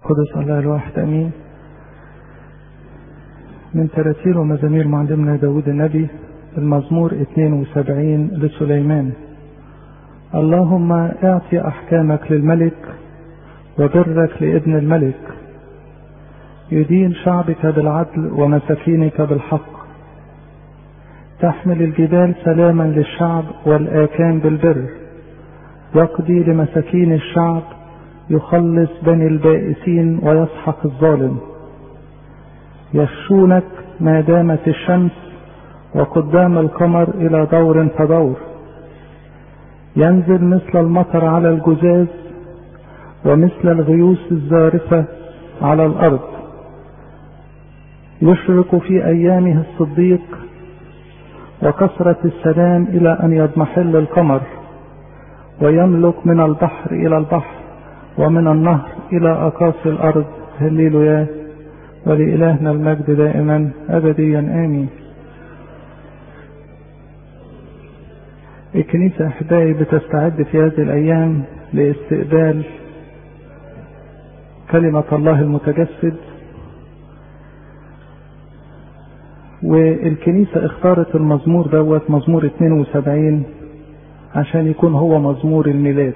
قدس الله الواحد امين من تراتيل ومزامير معلمنا داود النبي المزمور 72 لسليمان اللهم اعطي احكامك للملك وبرك لابن الملك يدين شعبك بالعدل ومساكينك بالحق تحمل الجبال سلاما للشعب والآكام بالبر يقضي لمساكين الشعب يخلص بني البائسين ويسحق الظالم يخشونك ما دامت الشمس وقدام القمر إلى دور فدور ينزل مثل المطر على الجزاز ومثل الغيوس الزارفة على الأرض يشرق في أيامه الصديق وكثرة السلام إلى أن يضمحل القمر ويملك من البحر إلى البحر ومن النهر إلى أقاصي الأرض هللويا ولإلهنا المجد دائما أبديا آمين الكنيسة أحبائي بتستعد في هذه الأيام لاستقبال كلمة الله المتجسد والكنيسة اختارت المزمور دوت مزمور 72 عشان يكون هو مزمور الميلاد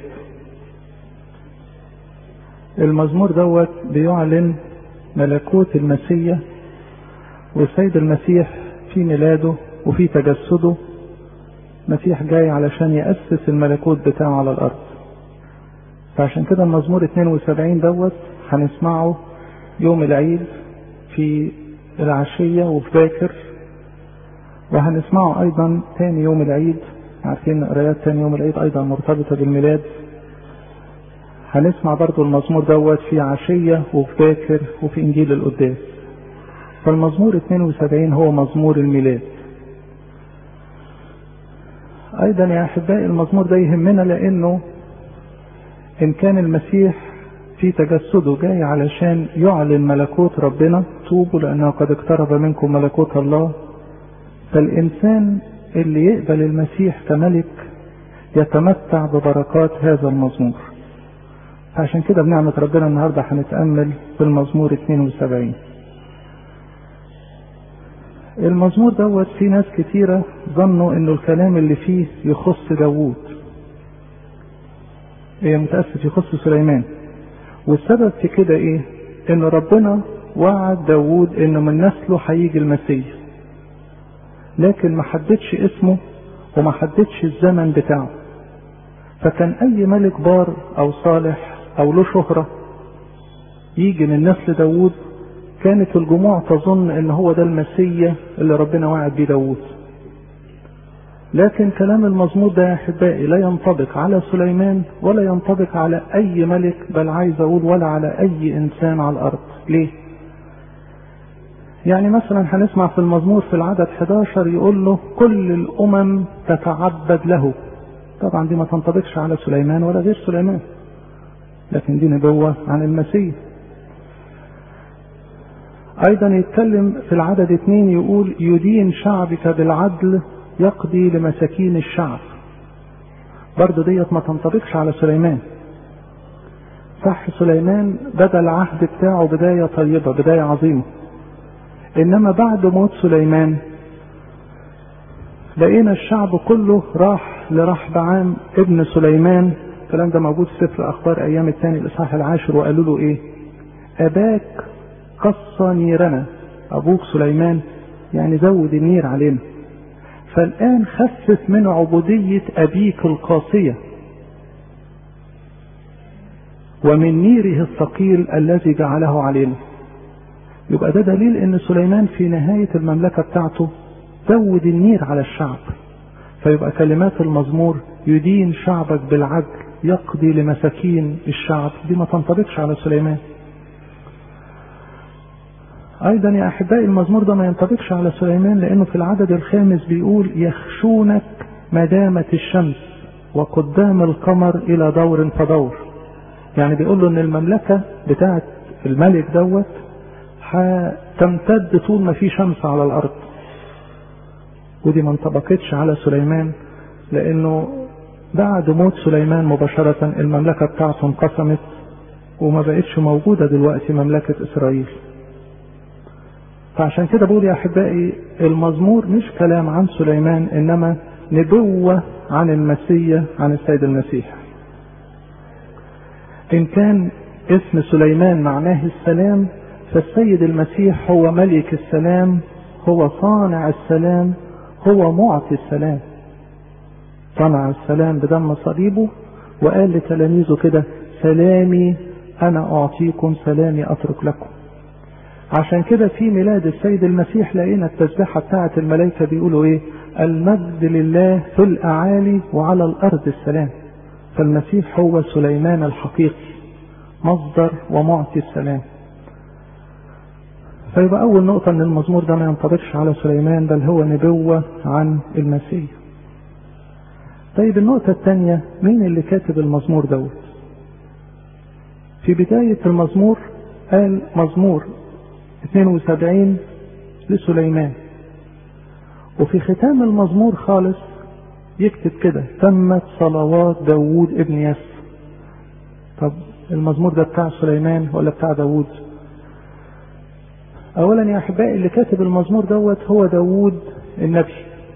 المزمور دوت بيعلن ملكوت المسيح والسيد المسيح في ميلاده وفي تجسده مسيح جاي علشان يأسس الملكوت بتاعه على الأرض فعشان كده المزمور 72 دوت هنسمعه يوم العيد في العشية وفي باكر وهنسمعه أيضا تاني يوم العيد عارفين قرايات تاني يوم العيد أيضا مرتبطة بالميلاد هنسمع برضو المزمور دوت في عشية وفي باكر وفي إنجيل القداس فالمزمور 72 هو مزمور الميلاد أيضا يا أحبائي المزمور ده يهمنا لأنه إن كان المسيح في تجسده جاي علشان يعلن ملكوت ربنا توبوا لأنه قد اقترب منكم ملكوت الله فالإنسان اللي يقبل المسيح كملك يتمتع ببركات هذا المزمور عشان كده بنعمة ربنا النهاردة هنتأمل في المزمور 72 المزمور دوت في ناس كتيرة ظنوا انه الكلام اللي فيه يخص داوود ايه متأسف يخص سليمان والسبب في كده ايه ان ربنا وعد داوود انه من نسله هيجي المسيح لكن ما حددش اسمه وما حددش الزمن بتاعه فكان اي ملك بار او صالح او له شهرة يجي من نسل داوود كانت الجموع تظن ان هو ده المسيا اللي ربنا وعد بيه داوود لكن كلام المزمور ده يا احبائي لا ينطبق على سليمان ولا ينطبق على اي ملك بل عايز اقول ولا على اي انسان على الارض ليه يعني مثلا هنسمع في المزمور في العدد 11 يقول له كل الامم تتعبد له طبعا دي ما تنطبقش على سليمان ولا غير سليمان لكن دي نبوة عن المسيح ايضا يتكلم في العدد اثنين يقول يدين شعبك بالعدل يقضي لمساكين الشعب برضه ديت ما تنطبقش على سليمان صح سليمان بدا العهد بتاعه بداية طيبة بداية عظيمة انما بعد موت سليمان لقينا الشعب كله راح لرحبعام ابن سليمان الكلام ده موجود في سفر اخبار ايام الثاني الاصحاح العاشر وقالوا له ايه اباك قص نيرنا ابوك سليمان يعني زود النير علينا فالان خفف من عبودية ابيك القاسية ومن نيره الثقيل الذي جعله علينا يبقى ده دليل ان سليمان في نهاية المملكة بتاعته زود النير على الشعب فيبقى كلمات المزمور يدين شعبك بالعدل يقضي لمساكين الشعب دي ما تنطبقش على سليمان ايضا يا احبائي المزمور ده ما ينطبقش على سليمان لانه في العدد الخامس بيقول يخشونك مدامة الشمس وقدام القمر الى دور فدور يعني بيقول له ان المملكة بتاعت الملك دوت هتمتد طول ما في شمس على الارض ودي ما انطبقتش على سليمان لانه بعد موت سليمان مباشرة المملكة بتاعته انقسمت وما بقتش موجودة دلوقتي مملكة إسرائيل فعشان كده بقول يا أحبائي المزمور مش كلام عن سليمان إنما نبوة عن المسيح عن السيد المسيح إن كان اسم سليمان معناه السلام فالسيد المسيح هو ملك السلام هو صانع السلام هو معطي السلام صنع السلام بدم صليبه وقال لتلاميذه كده سلامي أنا أعطيكم سلامي أترك لكم عشان كده في ميلاد السيد المسيح لقينا التسبيحة بتاعة الملائكة بيقولوا إيه المجد لله في الأعالي وعلى الأرض السلام فالمسيح هو سليمان الحقيقي مصدر ومعطي السلام فيبقى أول نقطة أن المزمور ده ما ينطبقش على سليمان بل هو نبوة عن المسيح طيب النقطة الثانية مين اللي كاتب المزمور دوت في بداية المزمور قال مزمور 72 لسليمان وفي ختام المزمور خالص يكتب كده تمت صلوات داوود ابن يس طب المزمور ده بتاع سليمان ولا بتاع داوود اولا يا احبائي اللي كاتب المزمور دوت هو داوود النبي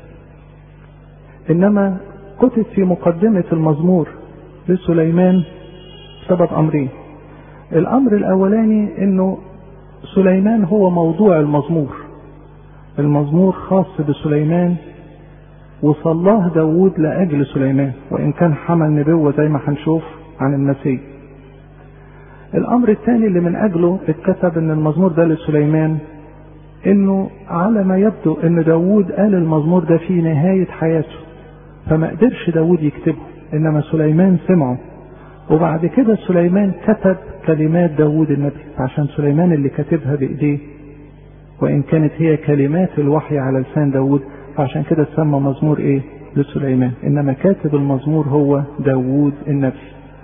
انما كتب في مقدمة المزمور لسليمان سبب امرين الامر الاولاني انه سليمان هو موضوع المزمور المزمور خاص بسليمان وصلاه داود لأجل سليمان وإن كان حمل نبوة زي ما هنشوف عن المسيح الأمر الثاني اللي من أجله اتكتب إن المزمور ده لسليمان إنه على ما يبدو إن داود قال المزمور ده في نهاية حياته فما قدرش داود يكتبه إنما سليمان سمعه وبعد كده سليمان كتب كلمات داود النبي عشان سليمان اللي كاتبها بإيديه وإن كانت هي كلمات الوحي على لسان داود فعشان كده تسمى مزمور إيه لسليمان إنما كاتب المزمور هو داود النبي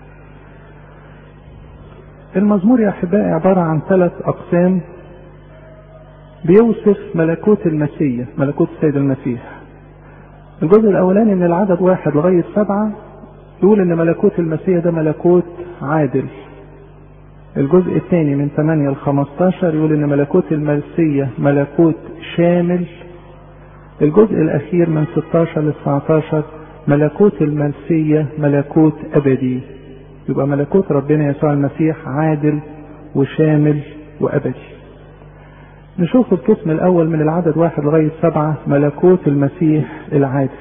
المزمور يا أحبائي عبارة عن ثلاث أقسام بيوصف ملكوت المسيح ملكوت السيد المسيح الجزء الأولاني من العدد واحد لغاية سبعة يقول إن ملكوت المسيح ده ملكوت عادل الجزء الثاني من 8 ل 15 يقول ان ملكوت المسيح ملكوت شامل الجزء الاخير من 16 ل 19 ملكوت المسيح ملكوت ابدي يبقى ملكوت ربنا يسوع المسيح عادل وشامل وابدي نشوف القسم الاول من العدد واحد لغايه سبعه ملكوت المسيح العادل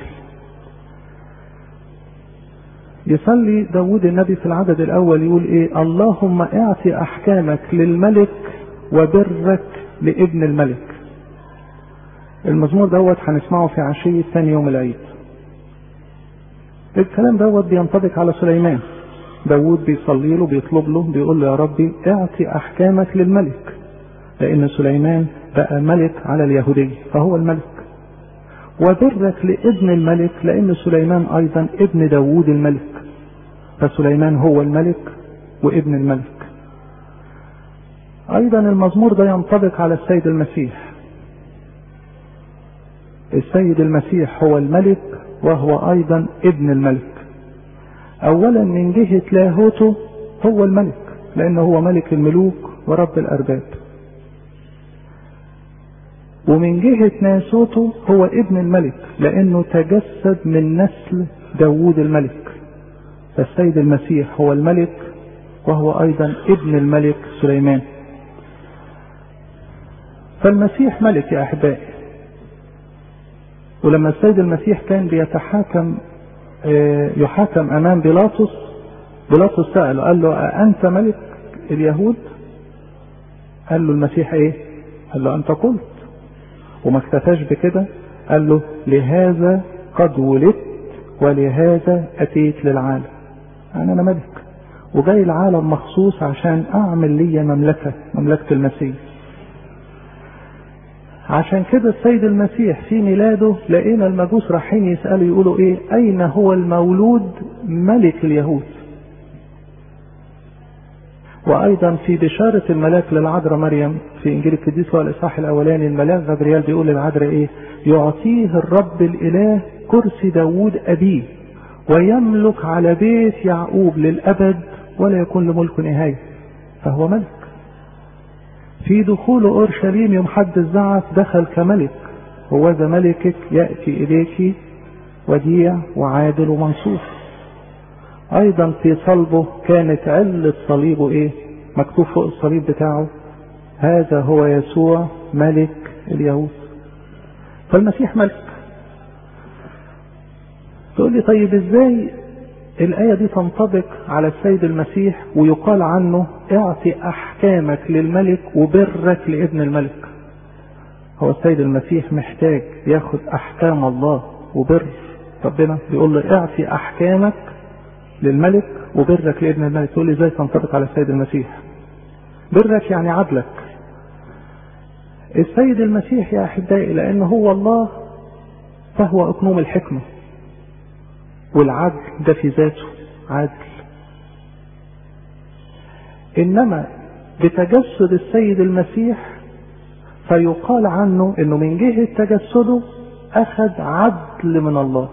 يصلي داود النبي في العدد الأول يقول إيه اللهم اعطي أحكامك للملك وبرك لابن الملك المزمور دوت هنسمعه في عشية ثاني يوم العيد الكلام دوت بينطبق على سليمان داود بيصلي له بيطلب له بيقول له يا ربي اعطي أحكامك للملك لأن سليمان بقى ملك على اليهودية فهو الملك وبرك لابن الملك لأن سليمان أيضا ابن داوود الملك فسليمان هو الملك وابن الملك أيضا المزمور ده ينطبق على السيد المسيح السيد المسيح هو الملك وهو أيضا ابن الملك أولا من جهة لاهوته هو الملك لأنه هو ملك الملوك ورب الأرباب ومن جهة ناسوته هو ابن الملك لأنه تجسد من نسل داوود الملك فالسيد المسيح هو الملك وهو أيضا ابن الملك سليمان فالمسيح ملك يا أحبائي ولما السيد المسيح كان بيتحاكم يحاكم أمام بيلاطس بيلاطس سأله قال له أنت ملك اليهود قال له المسيح إيه قال له أنت قلت وما اكتفاش بكده قال له لهذا قد ولدت ولهذا أتيت للعالم يعني أنا ملك وجاي العالم مخصوص عشان أعمل لي مملكة مملكة المسيح عشان كده السيد المسيح في ميلاده لقينا المجوس رايحين يسألوا يقولوا ايه اين هو المولود ملك اليهود وايضا في بشارة الملاك للعذراء مريم في انجيل القديس والاصحاح الاولاني الملاك غبريال بيقول للعذراء ايه يعطيه الرب الاله كرسي داوود ابيه ويملك على بيت يعقوب للابد ولا يكون لملك نهاية فهو ملك في دخول اورشليم يوم حد الزعف دخل كملك هو ذا ملكك ياتي اليك وديع وعادل ومنصور ايضا في صلبه كانت علة صليبه ايه مكتوب فوق الصليب بتاعه هذا هو يسوع ملك اليهود فالمسيح ملك تقول لي طيب ازاي الآية دي تنطبق على السيد المسيح ويقال عنه اعطي أحكامك للملك وبرك لابن الملك هو السيد المسيح محتاج ياخد أحكام الله وبر ربنا بيقول له اعطي أحكامك للملك وبرك لابن الملك تقول لي ازاي تنطبق على السيد المسيح برك يعني عدلك السيد المسيح يا أحبائي لأن هو الله فهو أقنوم الحكمة والعدل ده في ذاته عدل انما بتجسد السيد المسيح فيقال عنه انه من جهة تجسده اخذ عدل من الله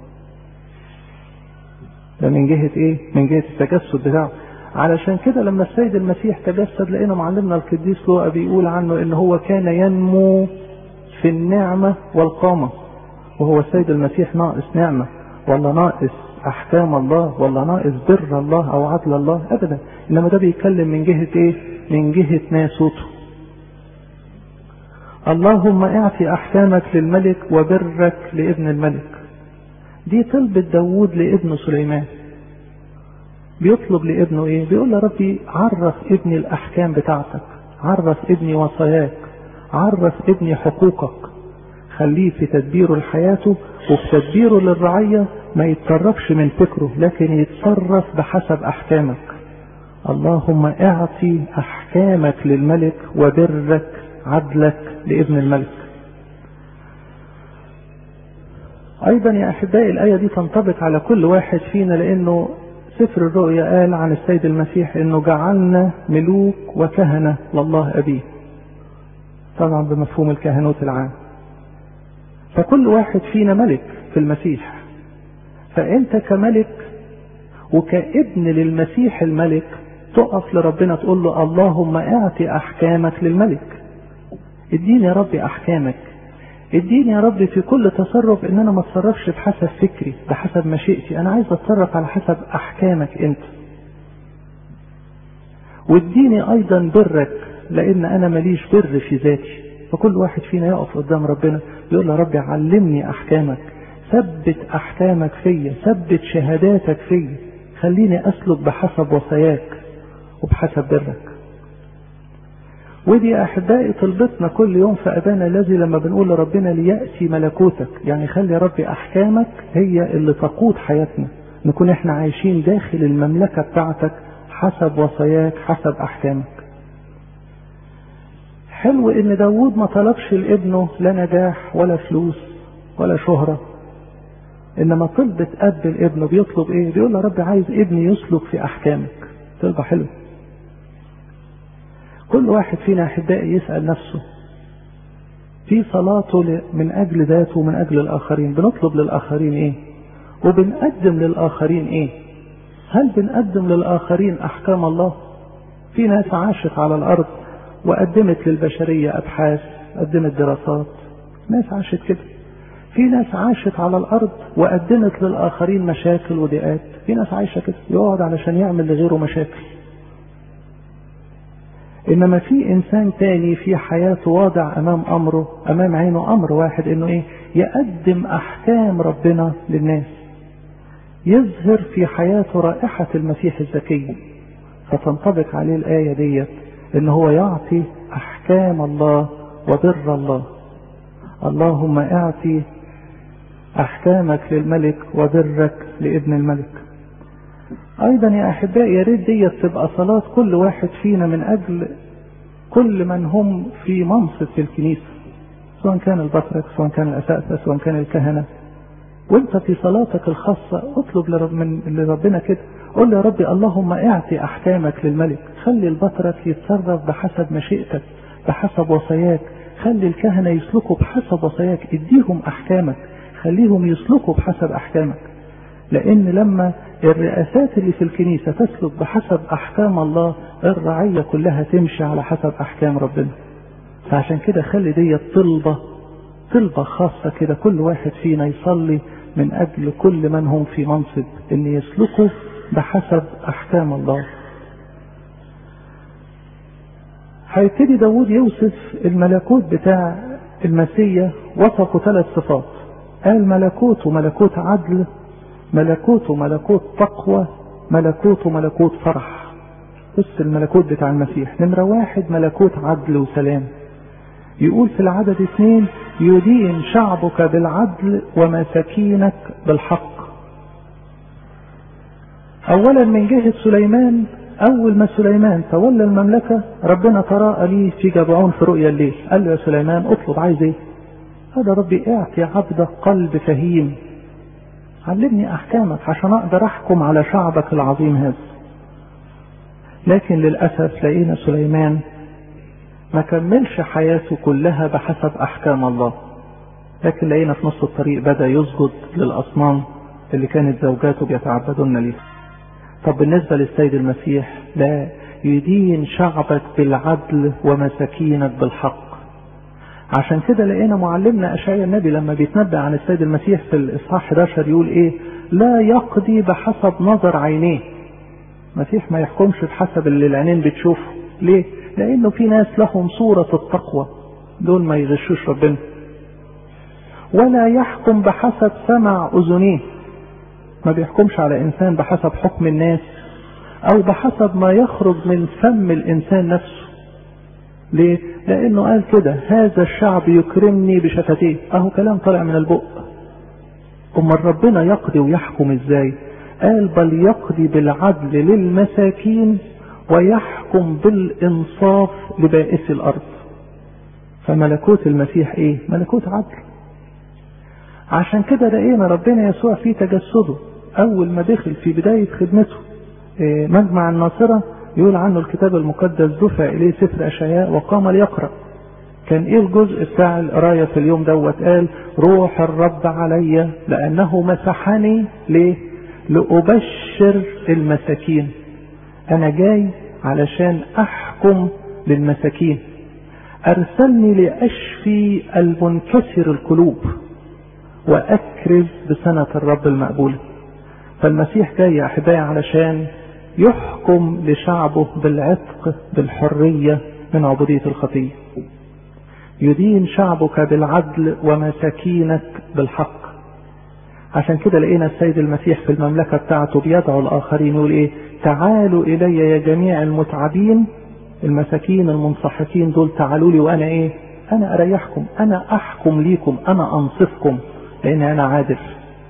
ده من جهة ايه من جهة التجسد بتاعه علشان كده لما السيد المسيح تجسد لقينا معلمنا القديس لوقا بيقول عنه ان هو كان ينمو في النعمة والقامة وهو السيد المسيح ناقص نعمة ولا ناقص احكام الله ولا ناقص بر الله او عدل الله ابدا انما ده بيتكلم من جهة ايه من جهة ناسوته اللهم اعطي احكامك للملك وبرك لابن الملك دي طلبة داوود لابن سليمان بيطلب لابنه ايه بيقول له ربي عرف ابني الاحكام بتاعتك عرف ابني وصاياك عرف ابني حقوقك خليه في تدبيره لحياته وفي تدبيره للرعية ما يتصرفش من فكره لكن يتصرف بحسب أحكامك اللهم اعطي أحكامك للملك وبرك عدلك لابن الملك أيضا يا أحبائي الآية دي تنطبق على كل واحد فينا لأنه سفر الرؤيا قال عن السيد المسيح أنه جعلنا ملوك وكهنة لله أبيه طبعا بمفهوم الكهنوت العام فكل واحد فينا ملك في المسيح فانت كملك وكابن للمسيح الملك تقف لربنا تقول له اللهم اعطي احكامك للملك اديني يا ربي احكامك اديني يا ربي في كل تصرف ان انا ما اتصرفش بحسب فكري بحسب مشيئتي انا عايز اتصرف على حسب احكامك انت واديني ايضا برك لان انا ماليش بر في ذاتي فكل واحد فينا يقف قدام ربنا يقول له ربي علمني احكامك ثبت احكامك فيا ثبت شهاداتك فيا خليني اسلك بحسب وصاياك وبحسب برك ودي احبائي طلبتنا كل يوم في ابانا الذي لما بنقول لربنا لياتي ملكوتك يعني خلي ربي احكامك هي اللي تقود حياتنا نكون احنا عايشين داخل المملكه بتاعتك حسب وصاياك حسب احكامك حلو ان داود ما طلبش لابنه لا نجاح ولا فلوس ولا شهرة انما طلبة اب الابن بيطلب ايه بيقول له رب عايز ابني يسلك في احكامك طلبة حلوة كل واحد فينا احبائي يسأل نفسه في صلاته من اجل ذاته ومن اجل الاخرين بنطلب للاخرين ايه وبنقدم للاخرين ايه هل بنقدم للاخرين احكام الله في ناس عاشت على الارض وقدمت للبشرية أبحاث قدمت دراسات ناس عاشت كده في ناس عاشت على الأرض وقدمت للآخرين مشاكل وضيقات في ناس عايشة كده يقعد علشان يعمل لغيره مشاكل إنما في إنسان تاني في حياته واضع أمام أمره أمام عينه أمر واحد إنه إيه يقدم أحكام ربنا للناس يظهر في حياته رائحة المسيح الزكية فتنطبق عليه الآية ديت ان هو يعطي احكام الله وبر الله اللهم اعطي احكامك للملك وبرك لابن الملك ايضا يا احبائي يا ريت ديت تبقى صلاه كل واحد فينا من اجل كل من هم في منصب في الكنيسه سواء كان البطرك سواء كان الاساتذه سواء كان الكهنه وانت في صلاتك الخاصه اطلب لرب من لربنا كده قل يا ربي اللهم اعطي احكامك للملك خلي البطرك يتصرف بحسب مشيئتك بحسب وصاياك خلي الكهنه يسلكوا بحسب وصاياك اديهم احكامك خليهم يسلكوا بحسب احكامك لان لما الرئاسات اللي في الكنيسة تسلك بحسب احكام الله الرعية كلها تمشي على حسب احكام ربنا فعشان كده خلي دي طلبة طلبة خاصة كده كل واحد فينا يصلي من اجل كل من هم في منصب ان يسلكوا بحسب احكام الله هيبتدي داود يوصف الملكوت بتاع المسيح وصفه ثلاث صفات قال ملكوت وملكوت عدل ملكوت وملكوت تقوى ملكوت وملكوت فرح بص الملكوت بتاع المسيح نمرة واحد ملكوت عدل وسلام يقول في العدد اثنين يدين شعبك بالعدل ومساكينك بالحق اولا من جهة سليمان اول ما سليمان تولى المملكة ربنا تراءى ليه في جبعون في رؤيا الليل قال له يا سليمان اطلب عايز ايه هذا ربي اعطي عبدك قلب فهيم علمني احكامك عشان اقدر احكم على شعبك العظيم هذا لكن للاسف لقينا سليمان ما كملش حياته كلها بحسب احكام الله لكن لقينا في نص الطريق بدا يسجد للاصنام اللي كانت زوجاته بيتعبدون ليها طب بالنسبة للسيد المسيح لا يدين شعبك بالعدل ومساكينك بالحق عشان كده لقينا معلمنا أشعيا النبي لما بيتنبأ عن السيد المسيح في الإصحاح 11 يقول إيه لا يقضي بحسب نظر عينيه المسيح ما يحكمش بحسب اللي العينين بتشوفه ليه لأنه في ناس لهم صورة التقوى دول ما يغشوش ربنا ولا يحكم بحسب سمع أذنيه ما بيحكمش على انسان بحسب حكم الناس او بحسب ما يخرج من فم الانسان نفسه ليه لانه قال كده هذا الشعب يكرمني بشفتيه اهو كلام طالع من البق امال ربنا يقضي ويحكم ازاي قال بل يقضي بالعدل للمساكين ويحكم بالانصاف لبائس الارض فملكوت المسيح ايه ملكوت عدل عشان كده لقينا ربنا يسوع في تجسده اول ما دخل في بداية خدمته مجمع الناصرة يقول عنه الكتاب المقدس دفع اليه سفر اشعياء وقام ليقرأ كان ايه الجزء بتاع القراية في اليوم دوت قال روح الرب علي لانه مسحني ليه لأبشر المساكين انا جاي علشان احكم للمساكين ارسلني لاشفي المنكسر القلوب واكرز بسنة الرب المقبولة فالمسيح جاي يا احبائي علشان يحكم لشعبه بالعتق بالحرية من عبودية الخطية يدين شعبك بالعدل ومساكينك بالحق عشان كده لقينا السيد المسيح في المملكة بتاعته بيدعو الآخرين يقول إيه تعالوا إلي يا جميع المتعبين المساكين المنصحكين دول تعالوا لي وأنا إيه أنا أريحكم أنا أحكم ليكم أنا أنصفكم لأن أنا عادل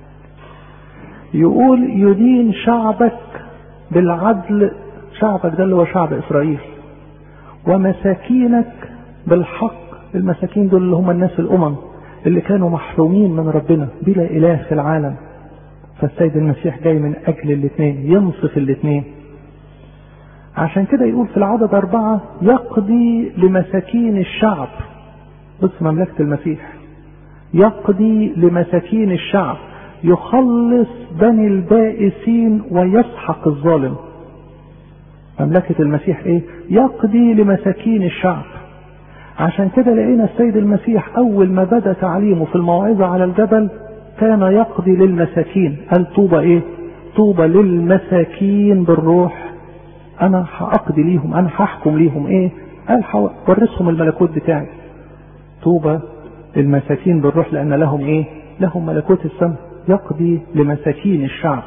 يقول يدين شعبك بالعدل شعبك ده اللي هو شعب إسرائيل ومساكينك بالحق المساكين دول اللي هم الناس الأمم اللي كانوا محرومين من ربنا بلا إله في العالم فالسيد المسيح جاي من أجل الاثنين ينصف الاثنين عشان كده يقول في العدد أربعة يقضي لمساكين الشعب بص مملكة المسيح يقضي لمساكين الشعب يخلص بني البائسين ويسحق الظالم مملكة المسيح ايه يقضي لمساكين الشعب عشان كده لقينا السيد المسيح اول ما بدا تعليمه في الموعظة على الجبل كان يقضي للمساكين قال طوبى ايه طوبى للمساكين بالروح انا هاقضي ليهم انا هحكم ليهم ايه قال هورثهم الملكوت بتاعي طوبى للمساكين بالروح لان لهم ايه لهم ملكوت السماء يقضي لمساكين الشعب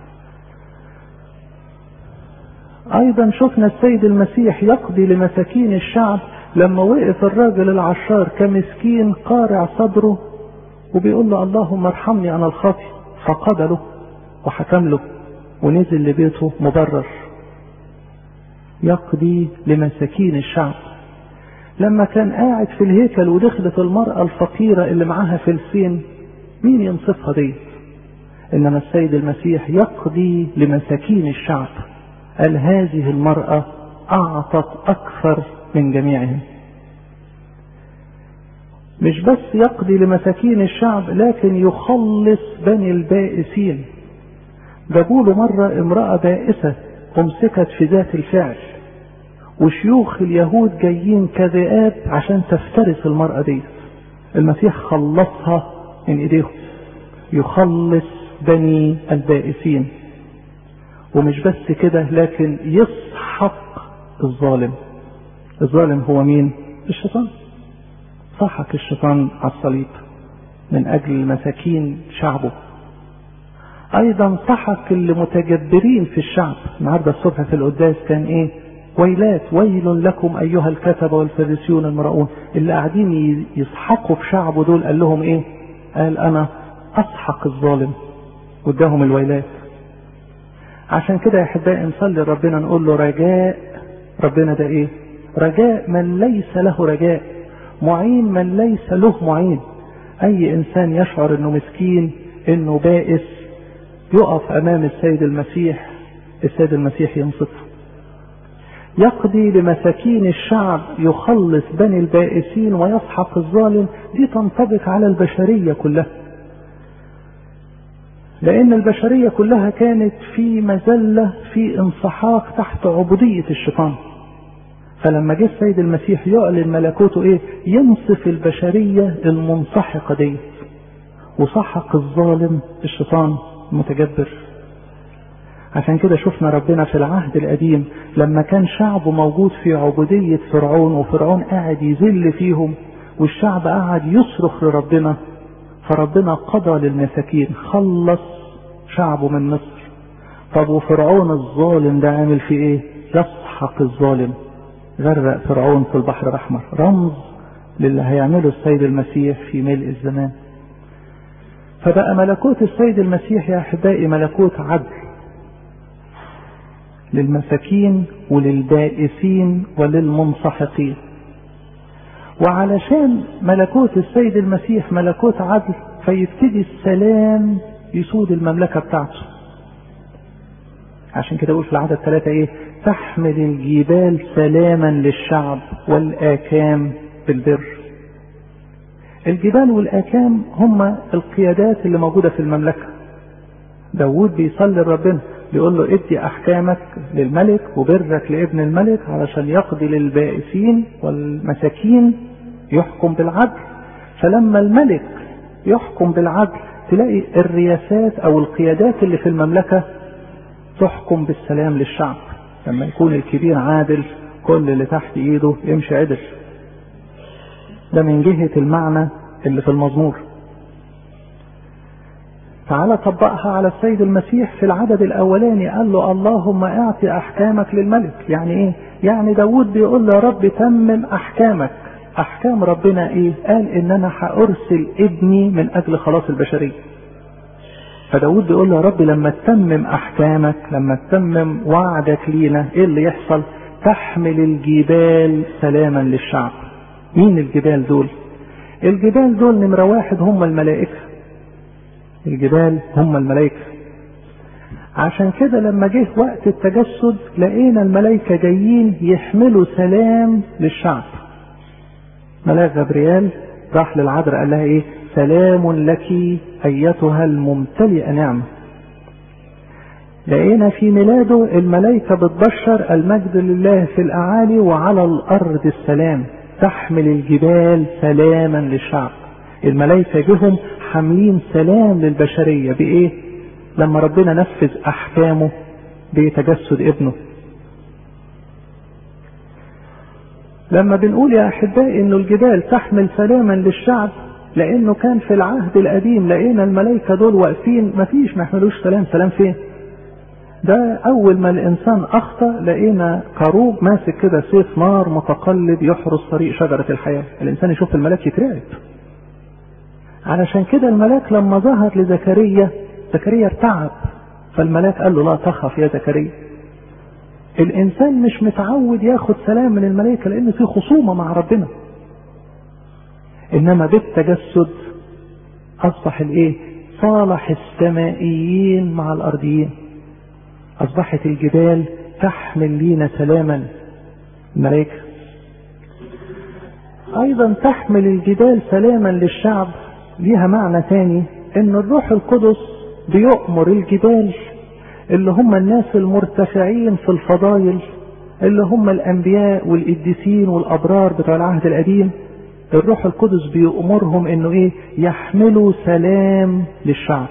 ايضا شفنا السيد المسيح يقضي لمساكين الشعب لما وقف الراجل العشار كمسكين قارع صدره وبيقول له اللهم ارحمني انا الخاطي فقضى له وحكم له ونزل لبيته مبرر يقضي لمساكين الشعب لما كان قاعد في الهيكل ودخلت المرأة الفقيرة اللي معاها فلسين مين ينصفها دي انما السيد المسيح يقضي لمساكين الشعب قال هذه المرأة اعطت اكثر من جميعهم مش بس يقضي لمساكين الشعب لكن يخلص بني البائسين جابوا له مرة امرأة بائسة أمسكت في ذات الفعل وشيوخ اليهود جايين كذئاب عشان تفترس المرأة دي المسيح خلصها من ايديهم يخلص بني البائسين ومش بس كده لكن يسحق الظالم الظالم هو مين الشيطان سحق الشيطان على الصليب من اجل مساكين شعبه ايضا سحق المتجبرين في الشعب النهارده الصبح في القداس كان ايه ويلات ويل لكم ايها الكتبه والفريسيون المرؤون اللي قاعدين يسحقوا في شعبه دول قال لهم ايه قال انا اسحق الظالم واداهم الويلات عشان كده يا احبائي نصلي ربنا نقول له رجاء ربنا ده ايه رجاء من ليس له رجاء معين من ليس له معين اي انسان يشعر انه مسكين انه بائس يقف امام السيد المسيح السيد المسيح ينصفه يقضي لمساكين الشعب يخلص بني البائسين ويسحق الظالم دي تنطبق على البشرية كلها لأن البشرية كلها كانت في مزلة في انسحاق تحت عبودية الشيطان فلما جه السيد المسيح يعلن ملكوته ايه ينصف البشرية المنسحقة دي وسحق الظالم الشيطان المتجبر عشان كده شفنا ربنا في العهد القديم لما كان شعبه موجود في عبودية فرعون وفرعون قاعد يذل فيهم والشعب قاعد يصرخ لربنا فربنا قضى للمساكين خلص شعبه من مصر طب وفرعون الظالم ده عامل فيه ايه يسحق الظالم غرق فرعون في البحر الاحمر رمز للي هيعمله السيد المسيح في ملء الزمان فبقى ملكوت السيد المسيح يا احبائي ملكوت عدل للمساكين وللبائسين وللمنسحقين وعلشان ملكوت السيد المسيح ملكوت عدل فيبتدي السلام يسود المملكة بتاعته عشان كده اقول في العدد ثلاثة ايه تحمل الجبال سلاما للشعب والآكام بالبر الجبال والآكام هم القيادات اللي موجودة في المملكة داود بيصلي لربنا بيقول له ادي احكامك للملك وبرك لابن الملك علشان يقضي للبائسين والمساكين يحكم بالعدل فلما الملك يحكم بالعدل تلاقي الرياسات او القيادات اللي في المملكة تحكم بالسلام للشعب لما يكون الكبير عادل كل اللي تحت ايده يمشي عدل ده من جهة المعنى اللي في المزمور تعالى طبقها على السيد المسيح في العدد الاولاني قال له اللهم اعطي احكامك للملك يعني ايه يعني داود بيقول له يا رب تمم احكامك احكام ربنا ايه قال ان انا هارسل ابني من اجل خلاص البشريه فداود بيقول له يا رب لما تتمم احكامك لما تتمم وعدك لينا ايه اللي يحصل تحمل الجبال سلاما للشعب مين الجبال دول الجبال دول نمرة واحد هم الملائكة الجبال هم الملائكة عشان كده لما جه وقت التجسد لقينا الملائكة جايين يحملوا سلام للشعب ملاك جبريال راح للعذراء قال لها ايه سلام لك ايتها الممتلئة نعمة لقينا في ميلاده الملائكة بتبشر المجد لله في الاعالي وعلى الارض السلام تحمل الجبال سلاما للشعب الملائكة جهم حاملين سلام للبشرية بإيه؟ لما ربنا نفذ أحكامه بتجسد ابنه. لما بنقول يا أحبائي إنه الجبال تحمل سلاما للشعب لأنه كان في العهد القديم لقينا الملائكة دول واقفين مفيش ما يحملوش سلام، سلام فين؟ ده أول ما الإنسان أخطأ لقينا كروب ماسك كده سيف نار متقلب يحرس طريق شجرة الحياة، الإنسان يشوف الملاك يترعب. علشان كده الملاك لما ظهر لزكريا زكريا ارتعب فالملاك قال له لا تخف يا زكريا الانسان مش متعود ياخد سلام من الملائكه لان في خصومه مع ربنا انما بالتجسد اصبح الايه صالح السمائيين مع الارضيين اصبحت الجبال تحمل لينا سلاما الملائكه ايضا تحمل الجبال سلاما للشعب ليها معنى تاني ان الروح القدس بيؤمر الجبال اللي هم الناس المرتفعين في الفضائل اللي هم الانبياء والقديسين والابرار بتوع العهد القديم الروح القدس بيأمرهم انه ايه يحملوا سلام للشعب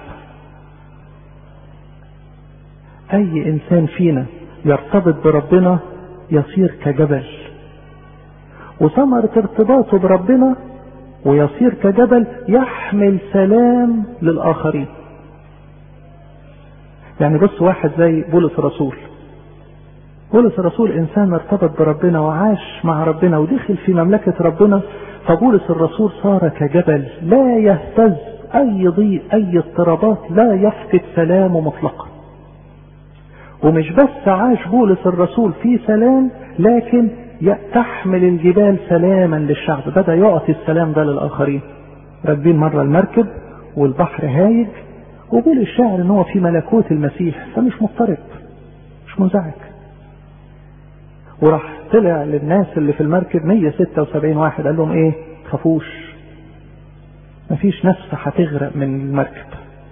اي انسان فينا يرتبط بربنا يصير كجبل وثمرة ارتباطه بربنا ويصير كجبل يحمل سلام للآخرين يعني بص واحد زي بولس الرسول بولس الرسول انسان ارتبط بربنا وعاش مع ربنا ودخل في مملكة ربنا فبولس الرسول صار كجبل لا يهتز اي ضيق اي اضطرابات لا يفقد سلامه مطلقا ومش بس عاش بولس الرسول في سلام لكن تحمل الجبال سلاما للشعب بدأ يعطي السلام ده للآخرين راكبين مرة المركب والبحر هايج وبيقول الشاعر ان هو في ملكوت المسيح فمش مضطرب مش منزعج وراح طلع للناس اللي في المركب 176 واحد قال لهم ايه تخافوش مفيش نفس هتغرق من المركب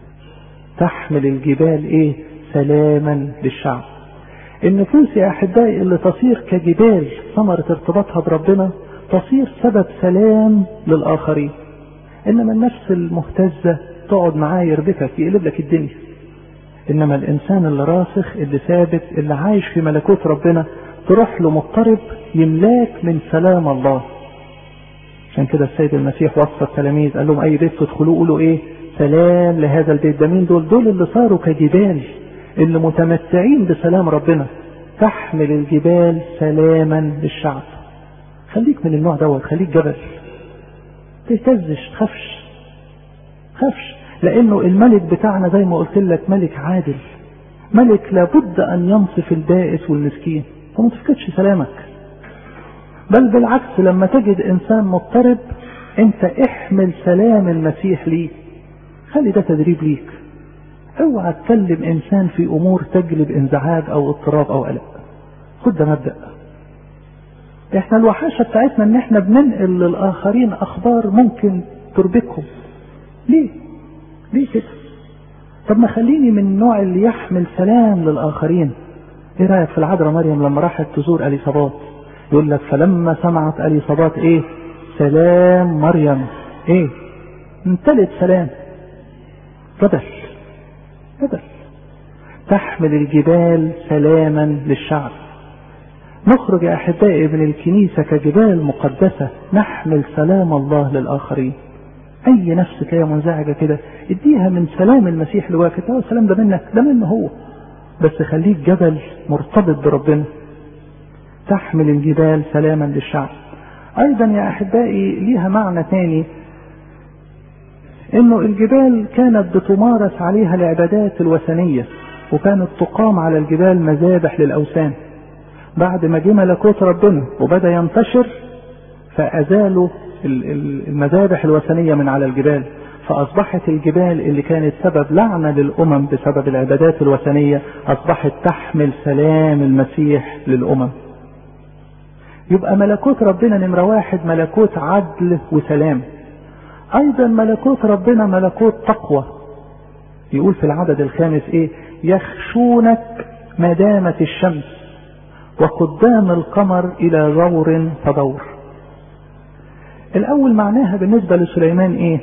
تحمل الجبال ايه سلاما للشعب النفوس يا احبائي اللي تصير كجبال ثمرة ارتباطها بربنا تصير سبب سلام للاخرين انما النفس المهتزة تقعد معاه يربكك يقلب لك الدنيا انما الانسان اللي راسخ اللي ثابت اللي عايش في ملكوت ربنا تروح له مضطرب يملاك من سلام الله عشان كده السيد المسيح وصى التلاميذ قال لهم اي بيت تدخلوه قولوا ايه سلام لهذا البيت ده مين دول دول اللي صاروا كجبال اللي متمتعين بسلام ربنا تحمل الجبال سلاما للشعب خليك من النوع دوت خليك جبل تهتزش تخافش تخافش لانه الملك بتاعنا زي ما قلت لك ملك عادل ملك لابد ان ينصف البائس والمسكين وما تفقدش سلامك بل بالعكس لما تجد انسان مضطرب انت احمل سلام المسيح ليه خلي ده تدريب ليك اوعى تكلم انسان في امور تجلب انزعاج او اضطراب او قلق خد ده مبدا احنا الوحاشه بتاعتنا ان احنا بننقل للاخرين اخبار ممكن تربكهم ليه ليه كده طب ما خليني من النوع اللي يحمل سلام للاخرين ايه رايك في العذراء مريم لما راحت تزور اليصابات يقول لك فلما سمعت اليصابات ايه سلام مريم ايه امتلت سلام جبل جبل تحمل الجبال سلاما للشعب نخرج يا احبائي من الكنيسه كجبال مقدسه نحمل سلام الله للاخرين اي نفس كده منزعجه كده اديها من سلام المسيح لواك هو السلام ده منك ده منه هو بس خليك جبل مرتبط بربنا تحمل الجبال سلاما للشعب ايضا يا احبائي ليها معنى تاني انه الجبال كانت بتمارس عليها العبادات الوثنية وكانت تقام على الجبال مذابح للاوثان بعد ما جه ملكوت ربنا وبدا ينتشر فازالوا المذابح الوثنية من على الجبال فأصبحت الجبال اللي كانت سبب لعنة للأمم بسبب العبادات الوثنية أصبحت تحمل سلام المسيح للأمم يبقى ملكوت ربنا نمرة واحد ملكوت عدل وسلام أيضا ملكوت ربنا ملكوت تقوى يقول في العدد الخامس إيه يخشونك مدامة الشمس وقدام القمر إلى غور فدور الأول معناها بالنسبة لسليمان إيه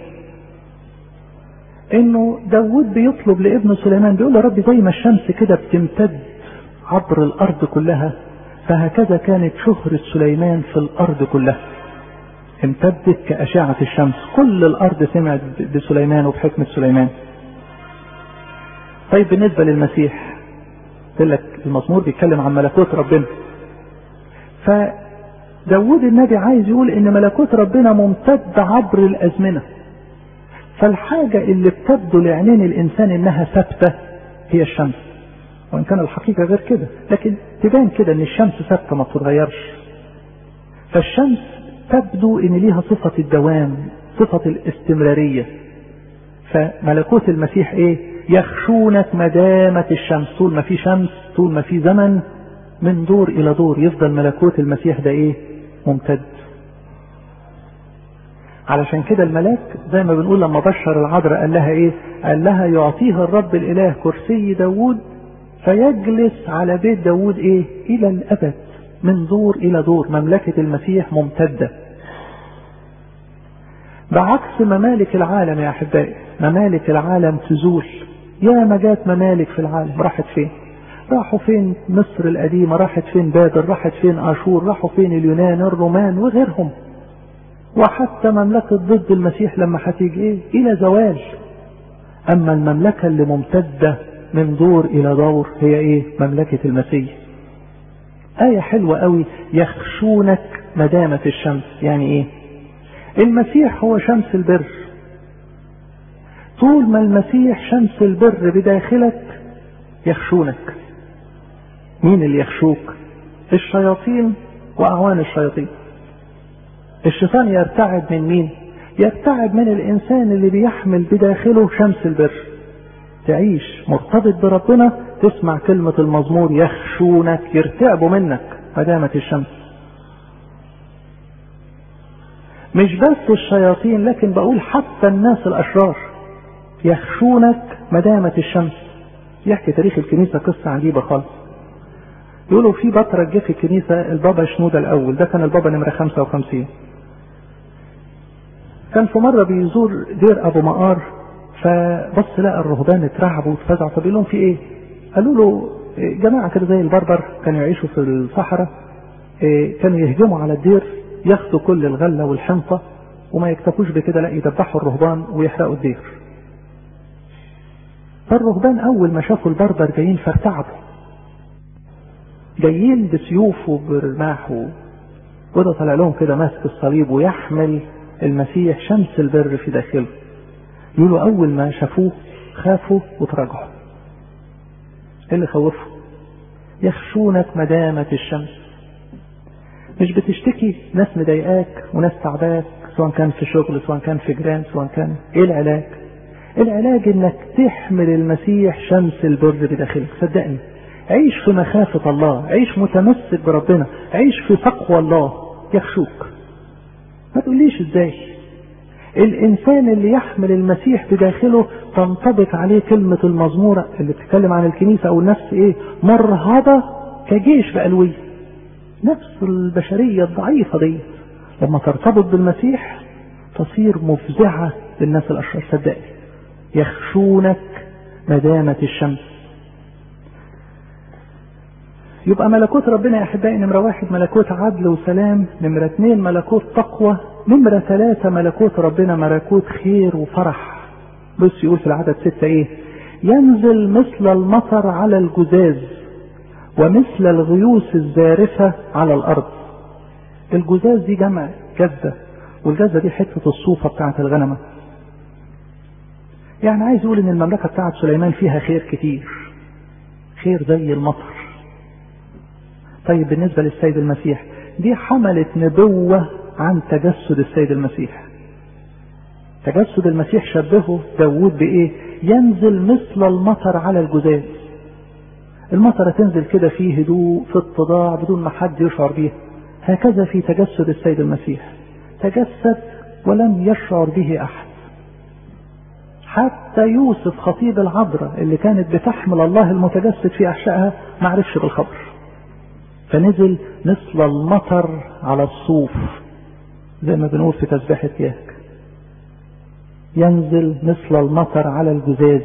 انه داود بيطلب لابن سليمان بيقول له ربي زي ما الشمس كده بتمتد عبر الارض كلها فهكذا كانت شهرة سليمان في الارض كلها امتدت كأشعة الشمس كل الارض سمعت بسليمان وبحكمة سليمان طيب بالنسبة للمسيح قلت لك المزمور بيتكلم عن ملكوت ربنا فداود النبي عايز يقول ان ملكوت ربنا ممتد عبر الازمنه فالحاجة اللي بتبدو لعينين الإنسان إنها ثابتة هي الشمس وإن كان الحقيقة غير كده لكن تبان كده إن الشمس ثابتة ما بتتغيرش فالشمس تبدو إن ليها صفة الدوام صفة الاستمرارية فملكوت المسيح إيه يخشونك مدامة الشمس طول ما في شمس طول ما في زمن من دور إلى دور يفضل ملكوت المسيح ده إيه ممتد علشان كده الملاك زي ما بنقول لما بشر العذراء قال لها ايه قال لها يعطيها الرب الاله كرسي داوود فيجلس على بيت داود ايه الى الابد من دور الى دور مملكة المسيح ممتدة بعكس ممالك العالم يا احبائي ممالك العالم تزول يا ما جات ممالك في العالم راحت فين راحوا فين مصر القديمة راحت فين بابل راحت فين اشور راحوا فين اليونان الرومان وغيرهم وحتى مملكة ضد المسيح لما هتيجي ايه الى زوال اما المملكة اللي ممتدة من دور الى دور هي ايه مملكة المسيح آية حلوة قوي يخشونك مدامة الشمس يعني ايه المسيح هو شمس البر طول ما المسيح شمس البر بداخلك يخشونك مين اللي يخشوك الشياطين واعوان الشياطين الشيطان يرتعد من مين يرتعد من الانسان اللي بيحمل بداخله شمس البر تعيش مرتبط بربنا تسمع كلمة المزمور يخشونك يرتعبوا منك مدامة الشمس مش بس الشياطين لكن بقول حتى الناس الأشرار يخشونك مدامة الشمس يحكي تاريخ الكنيسة قصة عجيبة خالص يقولوا في بطرة جه في الكنيسة البابا شنودة الأول ده كان البابا نمرة 55 كان في مرة بيزور دير أبو مقار فبص لقى الرهبان اترعبوا واتفزعوا فبيقول لهم في ايه؟ قالوا له جماعة كده زي البربر كانوا يعيشوا في الصحراء كانوا يهجموا على الدير ياخدوا كل الغلة والحنطة وما يكتفوش بكده لا يذبحوا الرهبان ويحرقوا الدير. فالرهبان أول ما شافوا البربر جايين فارتعبوا. جايين بسيوف وبرماح و... وده طلع لهم كده ماسك الصليب ويحمل المسيح شمس البر في داخله. يقولوا أول ما شافوه خافوا وتراجعوا. ايه اللي خوفه؟ يخشونك مدامة الشمس. مش بتشتكي ناس مضايقاك وناس تعباك سواء كان في شغل سواء كان في جيران سواء كان ايه العلاج؟ العلاج انك تحمل المسيح شمس البر بداخلك صدقني عيش في مخافة الله عيش متمسك بربنا عيش في تقوى الله يخشوك ما تقوليش ازاي الانسان اللي يحمل المسيح بداخله تنطبق عليه كلمة المزمورة اللي بتتكلم عن الكنيسة او النفس ايه مرهبة كجيش بألوية نفس البشرية الضعيفة دي لما ترتبط بالمسيح تصير مفزعة للناس الأشرار صدقني يخشونك مدامة الشمس يبقى ملكوت ربنا يا أحبائي نمرة واحد ملكوت عدل وسلام نمرة اثنين ملكوت تقوى نمرة ثلاثة ملكوت ربنا ملكوت خير وفرح بص يقول في العدد ستة ايه ينزل مثل المطر على الجزاز ومثل الغيوس الزارفة على الأرض الجزاز دي جمع جزة والجزة دي حتة الصوفة بتاعت الغنمة يعني عايز يقول ان المملكة بتاعت سليمان فيها خير كتير خير زي المطر طيب بالنسبة للسيد المسيح دي حملت نبوة عن تجسد السيد المسيح تجسد المسيح شبهه داود بإيه ينزل مثل المطر على الجزاز المطرة تنزل كده فيه هدوء في اتضاع بدون ما حد يشعر بيها هكذا في تجسد السيد المسيح تجسد ولم يشعر به أحد حتى يوسف خطيب العذراء اللي كانت بتحمل الله المتجسد في أحشائها ما عرفش بالخبر فنزل مثل المطر على الصوف زي ما بنقول في تسبيحة ياك ينزل مثل المطر على الجزاز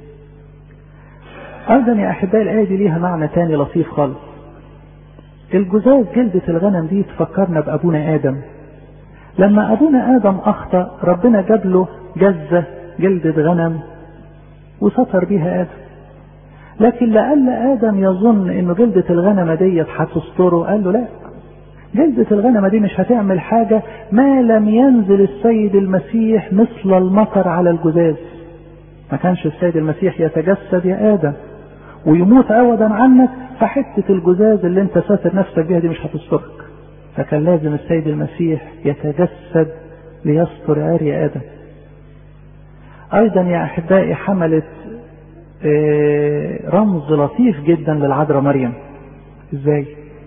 أيضا يا أحبائي الآية دي ليها معنى تاني لطيف خالص الجزاز جلدة الغنم دي تفكرنا بأبونا آدم لما أبونا آدم أخطأ ربنا جاب له جزة جلدة غنم وستر بيها آدم لكن لأن آدم يظن إنه جلدة الغنمة ديت هتستره قال له لا جلدة الغنمة دي مش هتعمل حاجة ما لم ينزل السيد المسيح مثل المطر على الجزاز ما كانش السيد المسيح يتجسد يا آدم ويموت أبدا عنك فحتة الجزاز اللي انت ساتر نفسك بيها دي مش هتسترك فكان لازم السيد المسيح يتجسد ليستر عري آدم أيضا يا أحبائي حملت رمز لطيف جدا للعذراء مريم ازاي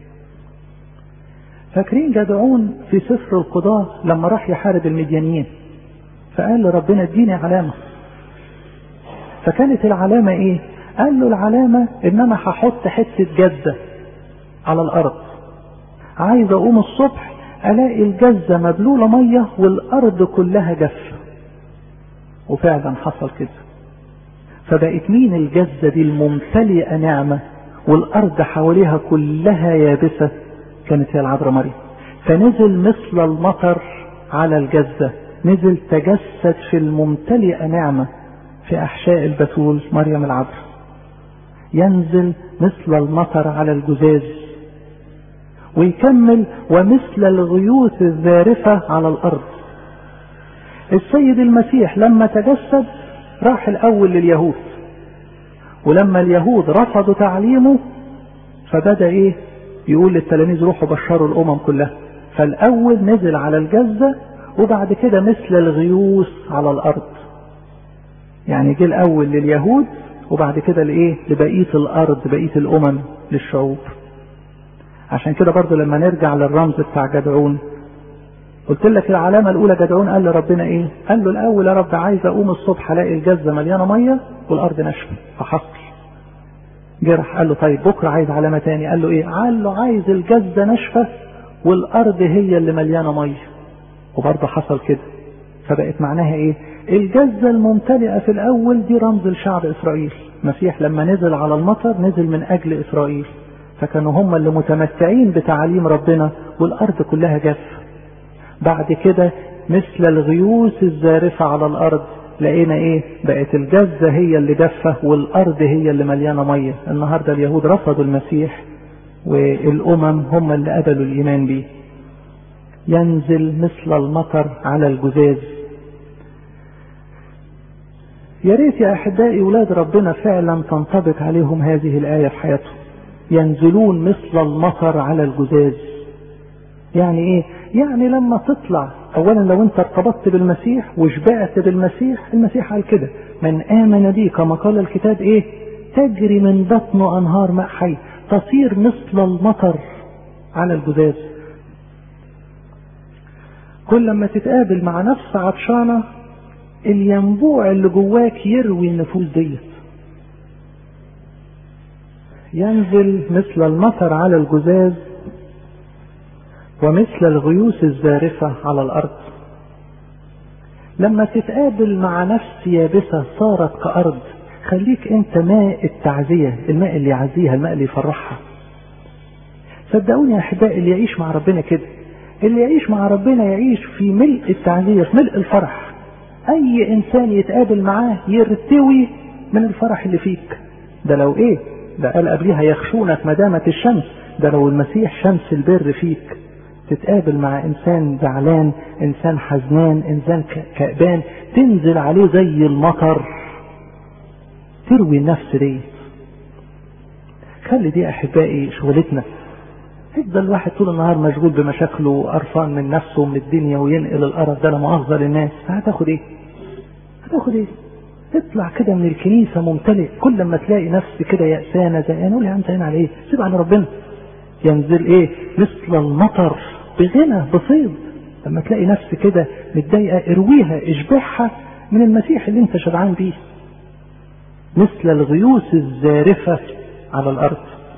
فاكرين جدعون في سفر القضاة لما راح يحارب المديانيين فقال لربنا اديني علامة فكانت العلامة ايه قال له العلامة ان انا هحط حتة جزة على الارض عايز اقوم الصبح الاقي الجزة مبلولة مية والارض كلها جافة وفعلا حصل كده فبقت مين الجزة دي الممتلئة نعمة والارض حواليها كلها يابسة كانت هي العذراء مريم فنزل مثل المطر على الجزة نزل تجسد في الممتلئة نعمة في أحشاء البتول مريم العذراء ينزل مثل المطر على الجزاز ويكمل ومثل الغيوث الذارفة على الأرض السيد المسيح لما تجسد راح الأول لليهود ولما اليهود رفضوا تعليمه فبدأ إيه يقول للتلاميذ روحوا بشروا الأمم كلها فالأول نزل على الجزة وبعد كده مثل الغيوث على الأرض يعني جه الأول لليهود وبعد كده لإيه لبقية الأرض بقية الأمم للشعوب عشان كده برضو لما نرجع للرمز بتاع جدعون قلت لك العلامة الأولى جدعون قال لربنا إيه؟ قال له الأول يا رب عايز أقوم الصبح ألاقي الجزة مليانة مية والأرض ناشفة فحصل جرح قال له طيب بكرة عايز علامة تاني قال له إيه؟ قال له عايز الجزة ناشفة والأرض هي اللي مليانة مية وبرضه حصل كده فبقت معناها إيه؟ الجزة الممتلئة في الأول دي رمز لشعب إسرائيل مسيح لما نزل على المطر نزل من أجل إسرائيل فكانوا هم اللي متمتعين بتعاليم ربنا والأرض كلها جافة بعد كده مثل الغيوث الزارفة على الأرض لقينا ايه بقت الجزة هي اللي جافة والأرض هي اللي مليانة مية النهاردة اليهود رفضوا المسيح والأمم هم اللي قبلوا الإيمان بيه ينزل مثل المطر على الجزاز يا ريت يا أحبائي ولاد ربنا فعلا تنطبق عليهم هذه الآية في حياتهم ينزلون مثل المطر على الجزاز يعني ايه يعني لما تطلع اولا لو انت ارتبطت بالمسيح وشبعت بالمسيح المسيح قال كده من امن بي كما قال الكتاب ايه تجري من بطنه انهار ماء حي تصير مثل المطر على الجزاز كل ما تتقابل مع نفس عطشانة الينبوع اللي جواك يروي النفوس ديت ينزل مثل المطر على الجزاز ومثل الغيوث الزارفة على الأرض لما تتقابل مع نفس يابسة صارت كأرض خليك انت ماء التعزية الماء اللي يعزيها الماء اللي يفرحها صدقوني يا أحبائي اللي يعيش مع ربنا كده اللي يعيش مع ربنا يعيش في ملء التعزية في ملء الفرح أي إنسان يتقابل معاه يرتوي من الفرح اللي فيك ده لو إيه ده قال قبليها يخشونك مدامة الشمس ده لو المسيح شمس البر فيك تتقابل مع انسان زعلان انسان حزنان انسان كأبان تنزل عليه زي المطر تروي النفس دي خلي دي احبائي شغلتنا يفضل الواحد طول النهار مشغول بمشاكله وقرفان من نفسه ومن الدنيا وينقل القرف ده لا مؤاخذه للناس هتاخد ايه؟ هتاخد ايه؟ تطلع كده من الكنيسه ممتلئ كل ما تلاقي نفس كده يأسانه زهقان قول يا عم زهقان على ايه؟ سيب على ربنا ينزل ايه؟ مثل المطر بغنى بصيد لما تلاقي نفس كده متضايقه ارويها اشبعها من المسيح اللي انت شبعان بيه مثل الغيوث الزارفه على الارض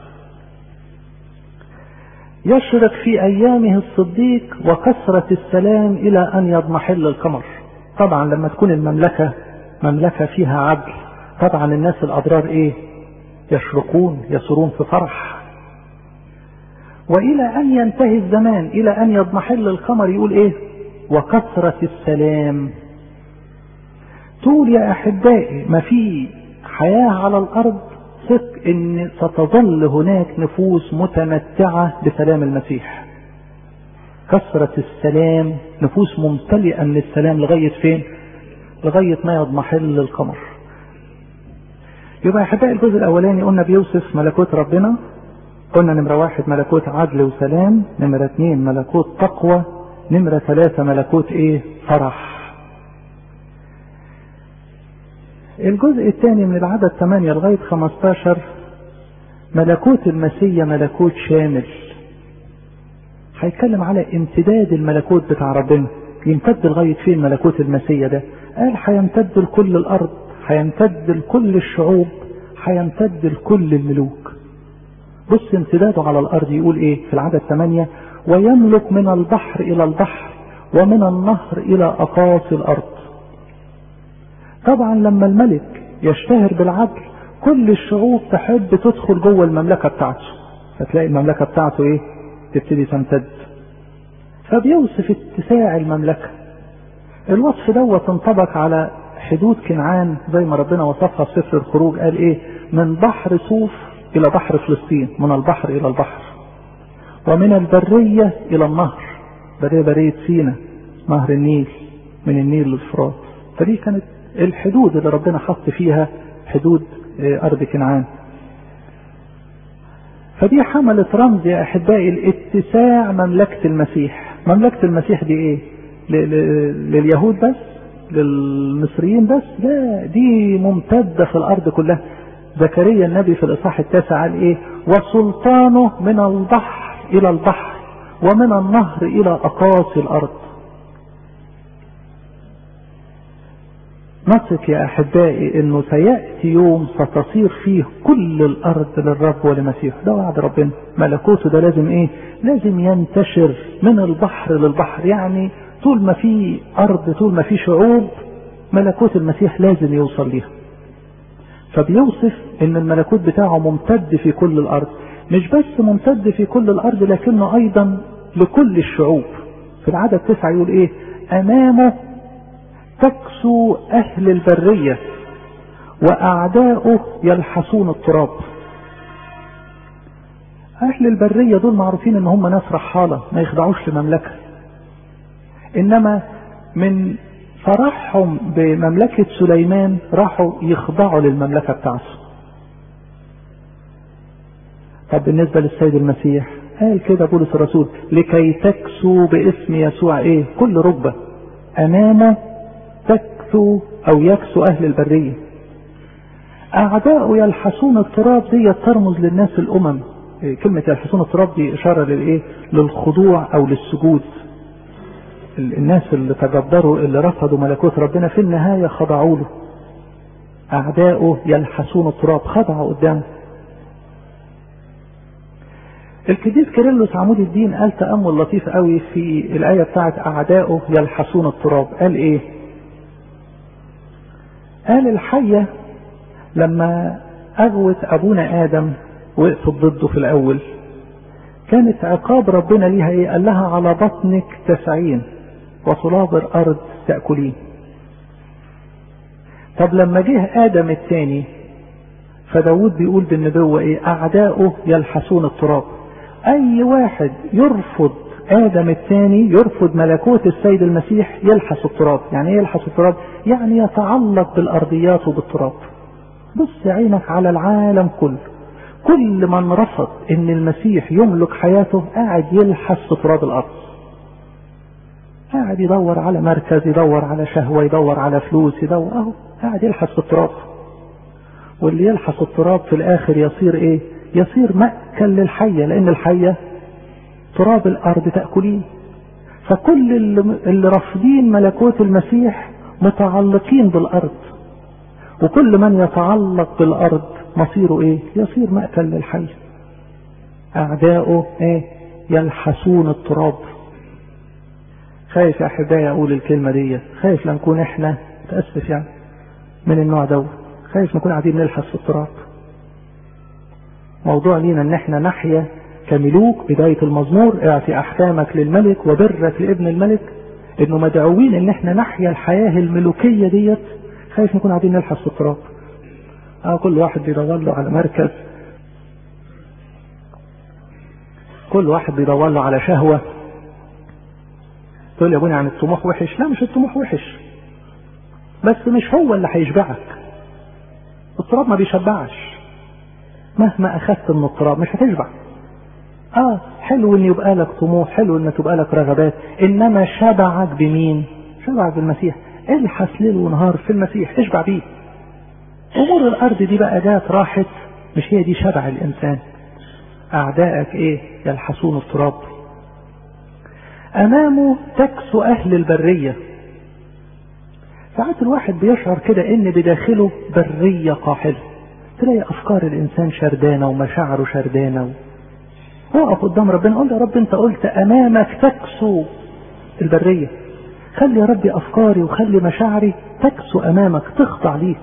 يشرق في ايامه الصديق وكثره السلام الى ان يضمحل القمر طبعا لما تكون المملكه مملكه فيها عدل طبعا الناس الاضرار ايه يشرقون يسرون في فرح والى ان ينتهي الزمان الى ان يضمحل القمر يقول ايه وكثرة السلام تقول يا احبائي ما في حياة على الارض ثق ان ستظل هناك نفوس متمتعة بسلام المسيح كثرة السلام نفوس ممتلئة من السلام لغاية فين لغاية ما يضمحل القمر يبقى يا احبائي الجزء الاولاني قلنا بيوصف ملكوت ربنا قلنا نمرة واحد ملكوت عدل وسلام نمرة اتنين ملكوت تقوى نمرة ثلاثة ملكوت ايه فرح الجزء الثاني من العدد 8 لغاية 15 ملكوت المسيا ملكوت شامل هيتكلم على امتداد الملكوت بتاع ربنا يمتد لغاية فين ملكوت المسيا ده قال هيمتد لكل الأرض هيمتد لكل الشعوب هيمتد لكل الملوك بص امتداده على الارض يقول ايه في العدد 8 ويملك من البحر الى البحر ومن النهر الى اقاصي الارض طبعا لما الملك يشتهر بالعدل كل الشعوب تحب تدخل جوه المملكه بتاعته فتلاقي المملكه بتاعته ايه تبتدي تمتد فبيوصف اتساع المملكه الوصف دوت انطبق على حدود كنعان زي ما ربنا وصفها في سفر الخروج قال ايه من بحر صوف الى بحر فلسطين من البحر الى البحر ومن البرية الى النهر برية برية سينا نهر النيل من النيل للفرات فدي كانت الحدود اللي ربنا حط فيها حدود ارض كنعان فدي حملت رمز يا احبائي الاتساع مملكة المسيح مملكة المسيح دي ايه لليهود بس للمصريين بس لا دي ممتدة في الارض كلها زكريا النبي في الاصحاح التاسع قال ايه وسلطانه من البحر الى البحر ومن النهر الى اقاصي الارض نثق يا احبائي انه سياتي يوم ستصير فيه كل الارض للرب ولمسيحه ده وعد ربنا ملكوته ده لازم ايه لازم ينتشر من البحر للبحر يعني طول ما في ارض طول ما في شعوب ملكوت المسيح لازم يوصل ليها فبيوصف ان الملكوت بتاعه ممتد في كل الارض مش بس ممتد في كل الارض لكنه ايضا لكل الشعوب في العدد تسعة يقول ايه امامه تكسو اهل البرية واعداؤه يلحسون التراب اهل البرية دول معروفين ان هم ناس رحالة ما يخضعوش لمملكة انما من فرحهم بمملكة سليمان راحوا يخضعوا للمملكة بتاعته طب بالنسبة للسيد المسيح قال كده بولس الرسول لكي تكسو باسم يسوع ايه كل ركبة امامه تكسو او يكسو اهل البرية اعداؤه يلحسون التراب دي ترمز للناس الامم كلمة يلحسون التراب دي اشارة للايه للخضوع او للسجود الناس اللي تجبروا اللي رفضوا ملكوت ربنا في النهاية خضعوا له أعداؤه يلحسون التراب خضعوا قدامه القديس كيرلس عمود الدين قال تأمل لطيف قوي في الآية بتاعت أعداؤه يلحسون التراب قال إيه قال الحية لما أغوت أبونا آدم وقفت ضده في الأول كانت عقاب ربنا ليها إيه قال لها على بطنك تسعين وصلاب الأرض تأكلين طب لما جه آدم الثاني فداود بيقول بالنبوة إيه أعداؤه يلحسون التراب أي واحد يرفض آدم الثاني يرفض ملكوت السيد المسيح يلحس التراب يعني إيه يلحس التراب يعني يتعلق بالأرضيات وبالتراب بص عينك على العالم كله كل من رفض ان المسيح يملك حياته قاعد يلحس في تراب الارض قاعد يدور على مركز يدور على شهوة يدور على فلوس يدور اهو قاعد يلحس في التراب واللي يلحس التراب في الاخر يصير ايه يصير مأكل للحية لان الحية تراب الارض تأكلين فكل اللي, اللي رافضين ملكوت المسيح متعلقين بالارض وكل من يتعلق بالارض مصيره ايه يصير مأكل للحي اعداؤه ايه يلحسون التراب خايف يا احبائي اقول الكلمه دي خايف لنكون احنا متاسف يعني من النوع ده خايف نكون قاعدين نلحس في التراب موضوع لينا ان احنا نحيا كملوك بداية المزمور اعطي احكامك للملك وبرك لابن الملك انه مدعوين ان احنا نحيا الحياة الملوكية ديت خايف نكون قاعدين نلحس في التراب اه كل واحد بيدور له على مركز كل واحد بيدور له على شهوة تقول يا ابونا عن الطموح وحش لا مش الطموح وحش بس مش هو اللي هيشبعك التراب ما بيشبعش مهما اخذت من التراب مش هتشبع اه حلو ان يبقى لك طموح حلو ان تبقى لك رغبات انما شبعك بمين شبعك بالمسيح الحس ليل ونهار في المسيح اشبع بيه امور الارض دي بقى جات راحت مش هي دي شبع الانسان اعدائك ايه يلحسون التراب امامه تكسو اهل البرية ساعات الواحد بيشعر كده ان بداخله برية قاحلة تلاقي افكار الانسان شردانه ومشاعره شردانه وقف قدام ربنا قول يا رب انت قلت امامك تكسو البريه خلي يا ربي افكاري وخلي مشاعري تكسو امامك تخضع ليك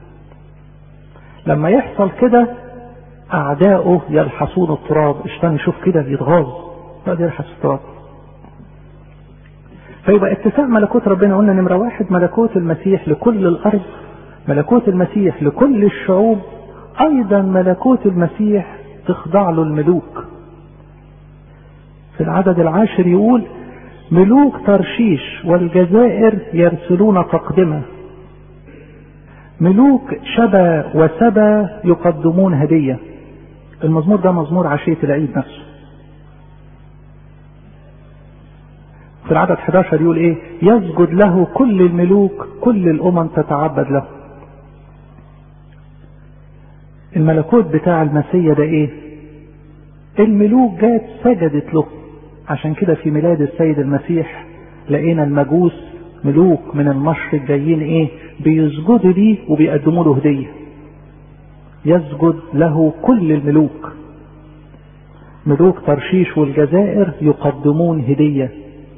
لما يحصل كده اعداؤه يلحسون التراب الشيطان يشوف كده يتغاظ يقعد يلحس التراب فيبقى اتساع ملكوت ربنا قلنا نمرة واحد ملكوت المسيح لكل الأرض ملكوت المسيح لكل الشعوب أيضا ملكوت المسيح تخضع له الملوك في العدد العاشر يقول ملوك ترشيش والجزائر يرسلون تقدمة ملوك شبا وسبا يقدمون هدية المزمور ده مزمور عشية العيد نفسه في العدد 11 يقول ايه يسجد له كل الملوك كل الامم تتعبد له الملكوت بتاع المسيا ده ايه الملوك جات سجدت له عشان كده في ميلاد السيد المسيح لقينا المجوس ملوك من المشرق جايين ايه بيسجدوا ليه وبيقدموا له هديه يسجد له كل الملوك ملوك ترشيش والجزائر يقدمون هديه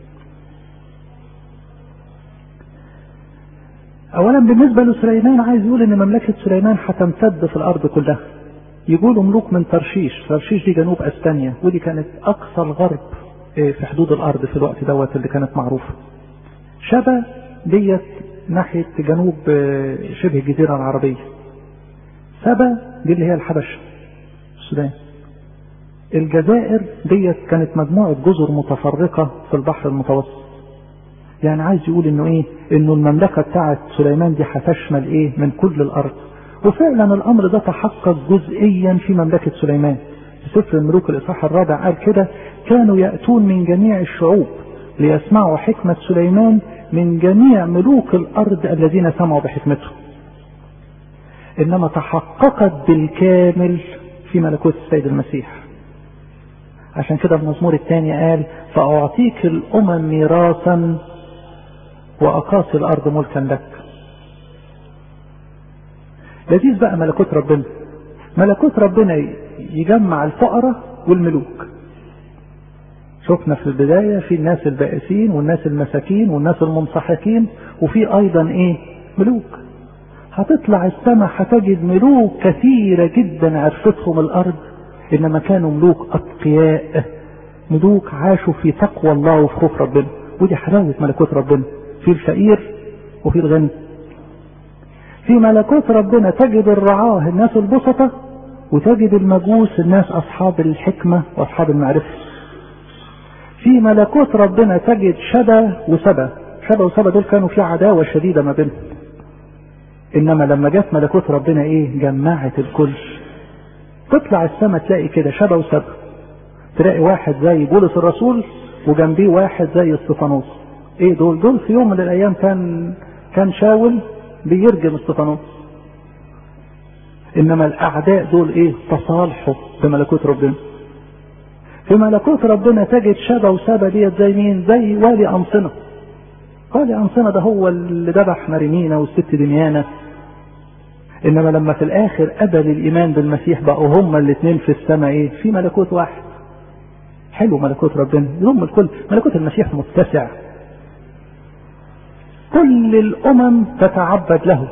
اولا بالنسبه لسليمان عايز يقول ان مملكه سليمان هتمتد في الارض كلها يقولوا ملوك من ترشيش ترشيش دي جنوب اسبانيا ودي كانت اقصى الغرب في حدود الارض في الوقت دوت اللي كانت معروفه شبا ديت ناحيه جنوب شبه الجزيره العربيه سبا دي اللي هي الحبشه السودان الجزائر ديت كانت مجموعه جزر متفرقه في البحر المتوسط يعني عايز يقول انه ايه انه المملكة بتاعت سليمان دي هتشمل ايه من كل الارض وفعلا الامر ده تحقق جزئيا في مملكة سليمان في سفر الملوك الاصحاح الرابع قال كده كانوا يأتون من جميع الشعوب ليسمعوا حكمة سليمان من جميع ملوك الارض الذين سمعوا بحكمته انما تحققت بالكامل في ملكوت السيد المسيح عشان كده المزمور الثاني قال فأعطيك الأمم ميراثا وأقاصي الأرض ملكا لك لذيذ بقى ملكوت ربنا ملكوت ربنا يجمع الفقراء والملوك شفنا في البداية في الناس البائسين والناس المساكين والناس المنصحكين وفي أيضا إيه ملوك هتطلع السماء هتجد ملوك كثيرة جدا عرفتهم الأرض إنما كانوا ملوك أتقياء ملوك عاشوا في تقوى الله وفي خوف ربنا ودي حلاوة ملكوت ربنا في الفقير وفي الغني في ملكوت ربنا تجد الرعاه الناس البسطة وتجد المجوس الناس أصحاب الحكمة وأصحاب المعرفة في ملكوت ربنا تجد شبا وسبا شبا وسبا دول كانوا في عداوة شديدة ما بينهم إنما لما جت ملكوت ربنا إيه جمعت الكل تطلع السماء تلاقي كده شبا وسبا تلاقي واحد زي بولس الرسول وجنبيه واحد زي استفانوس ايه دول دول في يوم من الايام كان كان شاول بيرجم استفانوس انما الاعداء دول ايه تصالحوا بملكوت ربنا في ملكوت ربنا تجد شبا وسبا ديت زي مين زي والي انصنه والي انصنه ده هو اللي ذبح مريمينا والست دميانه انما لما في الاخر قبل الايمان بالمسيح بقوا هما الاثنين في السماء ايه في ملكوت واحد حلو ملكوت ربنا يضم الكل ملكوت المسيح متسع كل الامم تتعبد له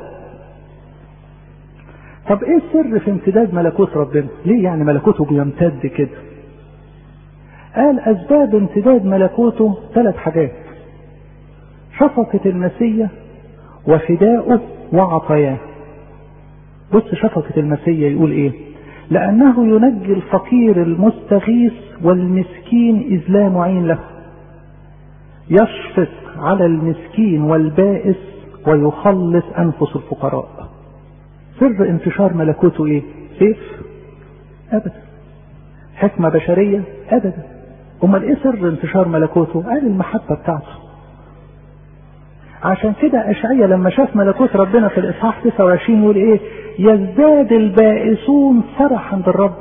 طب ايه السر في امتداد ملكوت ربنا ليه يعني ملكوته بيمتد كده قال اسباب امتداد ملكوته ثلاث حاجات شفقة المسيح وفداؤه وعطاياه بص شفقة المسيح يقول ايه لأنه ينجي الفقير المستغيث والمسكين إذ لا معين له يشفق على المسكين والبائس ويخلص أنفس الفقراء سر انتشار ملكوته ايه سيف أبدا حكمة بشرية أبدا أمال ايه سر انتشار ملكوته قال المحبة بتاعته عشان كده أشعية لما شاف ملكوت ربنا في الإصحاح 29 يقول إيه يزداد البائسون فرحا بالرب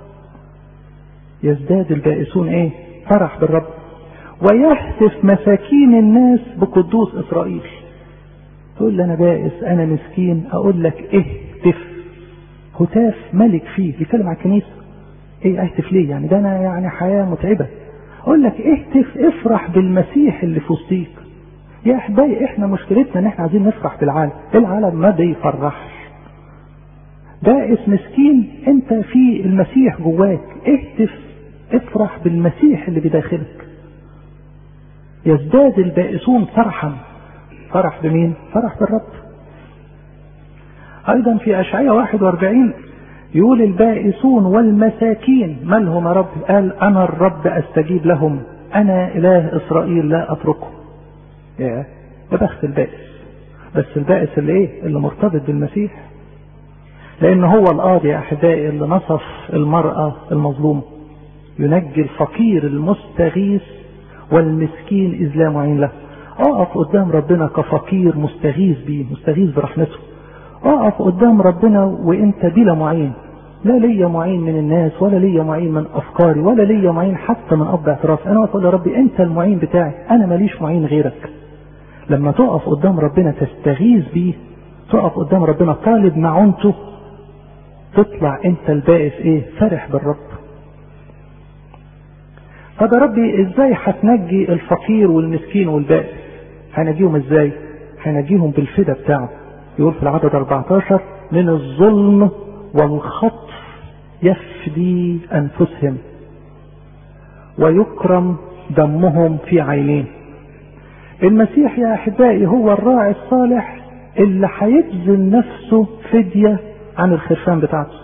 يزداد البائسون إيه فرح بالرب ويهتف مساكين الناس بقدوس إسرائيل تقول لي أنا بائس أنا مسكين أقول لك اهتف هتاف ملك فيه بيتكلم على الكنيسة ايه اهتف ليه يعني ده انا يعني حياة متعبة اقول لك اهتف افرح بالمسيح اللي في وسطيك يا احبائي احنا مشكلتنا ان احنا عايزين نفرح بالعالم العالم ما بيفرحش بائس مسكين انت في المسيح جواك اهتف افرح بالمسيح اللي بداخلك يزداد البائسون فرحا فرح بمين فرح بالرب ايضا في اشعياء 41 يقول البائسون والمساكين مالهم يا رب قال انا الرب استجيب لهم انا اله اسرائيل لا اتركهم يا بخت البائس بس البائس اللي ايه اللي مرتبط بالمسيح لان هو القاضي يا احبائي اللي نصف المرأة المظلومة ينجي الفقير المستغيث والمسكين اذ لا معين له اقف قدام ربنا كفقير مستغيث بيه مستغيث برحمته اقف قدام ربنا وانت بلا معين لا ليا معين من الناس ولا ليا معين من افكاري ولا ليا معين حتى من اب اعتراف انا اقول يا ربي انت المعين بتاعي انا ماليش معين غيرك لما تقف قدام ربنا تستغيث بيه تقف قدام ربنا طالب معونته تطلع انت البائس ايه فرح بالرب طب يا ربي ازاي هتنجي الفقير والمسكين والبائس هنجيهم ازاي هنجيهم بالفدا بتاعه يقول في العدد 14 من الظلم والخطف يفدي انفسهم ويكرم دمهم في عينيه المسيح يا احبائي هو الراعي الصالح اللي هيبذل نفسه فدية عن الخرفان بتاعته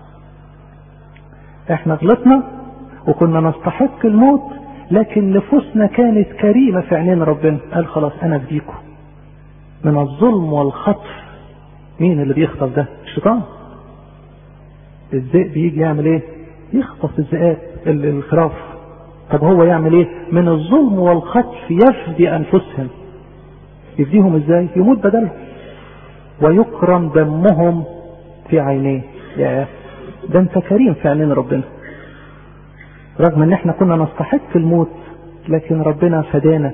احنا غلطنا وكنا نستحق الموت لكن نفوسنا كانت كريمة في عينين ربنا قال خلاص انا فديكم من الظلم والخطف مين اللي بيخطف ده الشيطان الذئب بيجي يعمل ايه يخطف الذئاب الخراف طب هو يعمل ايه من الظلم والخطف يفدي انفسهم يفديهم ازاي يموت بدلهم ويكرم دمهم في عينيه يا ده انت كريم في عينين ربنا رغم ان احنا كنا نستحق الموت لكن ربنا فدانا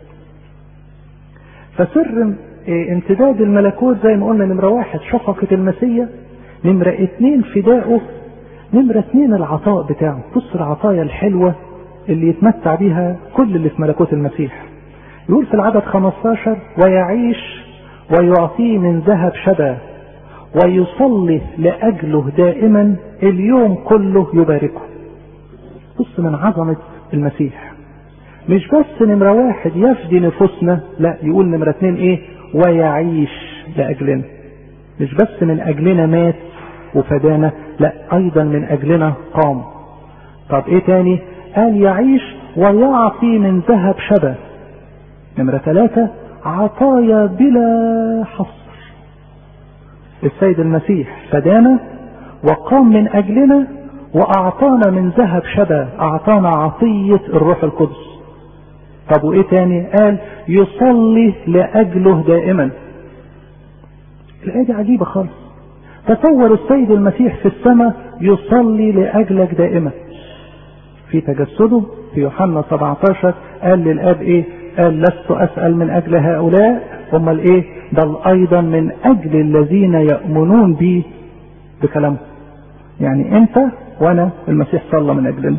فسر امتداد الملكوت زي ما قلنا نمرة واحد شفقة المسيح نمرة اتنين فدائه نمرة اتنين العطاء بتاعه بص العطايا الحلوة اللي يتمتع بيها كل اللي في ملكوت المسيح يقول في العدد 15 ويعيش ويعطيه من ذهب شبا ويصلي لأجله دائما اليوم كله يباركه بص من عظمة المسيح مش بس نمرة واحد يفدي نفوسنا لا يقول نمرة اتنين ايه ويعيش لأجلنا مش بس من أجلنا مات وفدانا لا أيضا من أجلنا قام طب ايه تاني قال يعيش ويعطي من ذهب شبه نمرة ثلاثة عطايا بلا حصر السيد المسيح فدانا وقام من أجلنا وأعطانا من ذهب شبه أعطانا عطية الروح القدس طب وإيه تاني قال يصلي لأجله دائما الآية دي عجيبة خالص تصور السيد المسيح في السماء يصلي لأجلك دائما في تجسده في يوحنا 17 قال للاب ايه قال لست اسال من اجل هؤلاء امال ايه بل ايضا من اجل الذين يؤمنون بي بكلامه يعني انت وانا المسيح صلى من اجلنا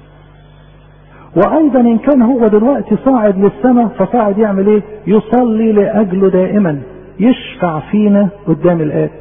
وايضا ان كان هو دلوقتي صاعد للسماء فصاعد يعمل ايه يصلي لاجله دائما يشفع فينا قدام الاب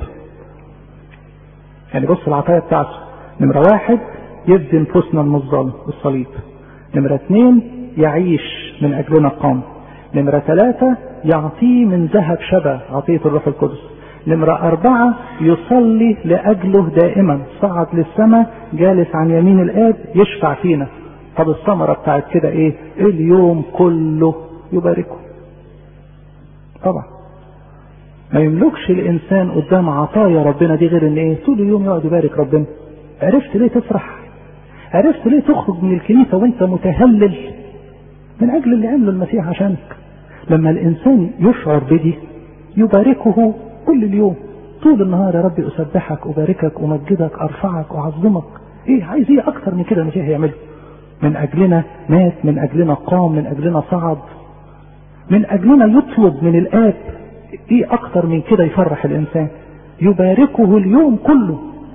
يعني بص العطايا بتاعته نمرة واحد يفدي نفوسنا من الظلم الصليب نمرة اثنين يعيش من أجلنا قام نمرة ثلاثة يعطيه من ذهب شبه عطية الروح القدس نمرة أربعة يصلي لأجله دائما صعد للسماء جالس عن يمين الآب يشفع فينا طب الثمرة بتاعت كده ايه اليوم كله يباركه طبعا ما يملكش الانسان قدام عطايا ربنا دي غير ان ايه طول اليوم يقعد يبارك ربنا عرفت ليه تفرح عرفت ليه تخرج من الكنيسة وانت متهلل من اجل اللي عمله المسيح عشانك لما الانسان يشعر بدي يباركه كل اليوم طول النهار يا ربي اسبحك اباركك امجدك ارفعك اعظمك ايه عايز ايه اكتر من كده المسيح يعمله من اجلنا مات من اجلنا قام من اجلنا صعد من اجلنا يطلب من الاب ايه اكتر من كده يفرح الانسان يباركه اليوم كله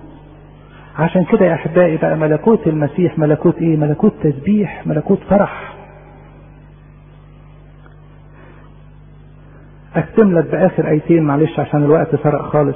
عشان كده يا احبائي بقى ملكوت المسيح ملكوت ايه ملكوت تسبيح ملكوت فرح اختم لك باخر ايتين معلش عشان الوقت سرق خالص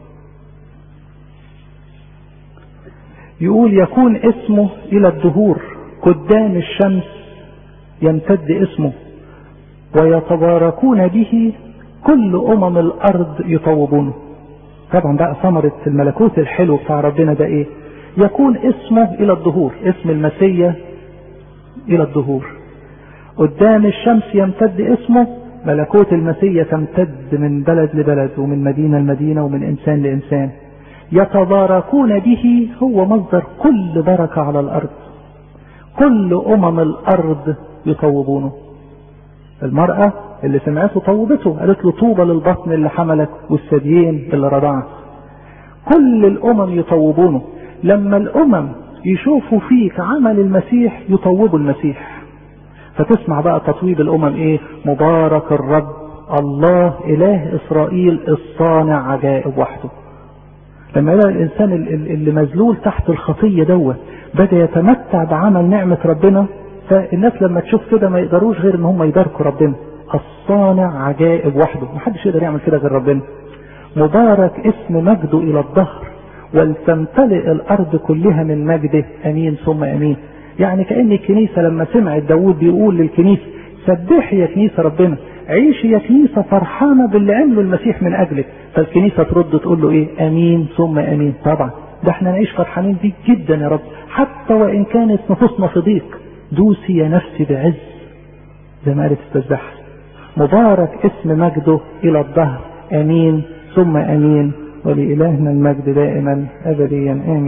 يقول يكون اسمه الى الدهور قدام الشمس يمتد اسمه ويتباركون به كل امم الارض يطوبونه طبعا بقى ثمرة الملكوت الحلو بتاع ربنا ده ايه يكون اسمه الى الظهور اسم المسيا الى الظهور قدام الشمس يمتد اسمه ملكوت المسيا تمتد من بلد لبلد ومن مدينة لمدينة ومن انسان لانسان يتباركون به هو مصدر كل بركة على الارض كل امم الارض يطوبونه المرأة اللي سمعته طوبته قالت له طوبى للبطن اللي حملك والثديين اللي رضعك كل الامم يطوبونه لما الامم يشوفوا فيك عمل المسيح يطوبوا المسيح فتسمع بقى تطويب الامم ايه مبارك الرب الله اله اسرائيل الصانع عجائب وحده لما يلاقي الانسان اللي مذلول تحت الخطيه دوت بدا يتمتع بعمل نعمه ربنا فالناس لما تشوف كده ما يقدروش غير ان هم يباركوا ربنا الصانع عجائب وحده محدش يقدر يعمل كده غير ربنا مبارك اسم مجده الى الظهر ولتمتلئ الارض كلها من مجده امين ثم امين يعني كان الكنيسه لما سمعت داوود بيقول للكنيسه سبحي يا كنيسه ربنا عيشي يا كنيسه فرحانه باللي عمله المسيح من اجلك فالكنيسه ترد تقول له ايه امين ثم امين طبعا ده احنا نعيش فرحانين بيك جدا يا رب حتى وان كانت نفوسنا في ضيق دوسي يا نفسي بعز زي ما قالت التسبيحه مبارك اسم مجده الى الظهر امين ثم امين ولإلهنا المجد دائما ابديا امين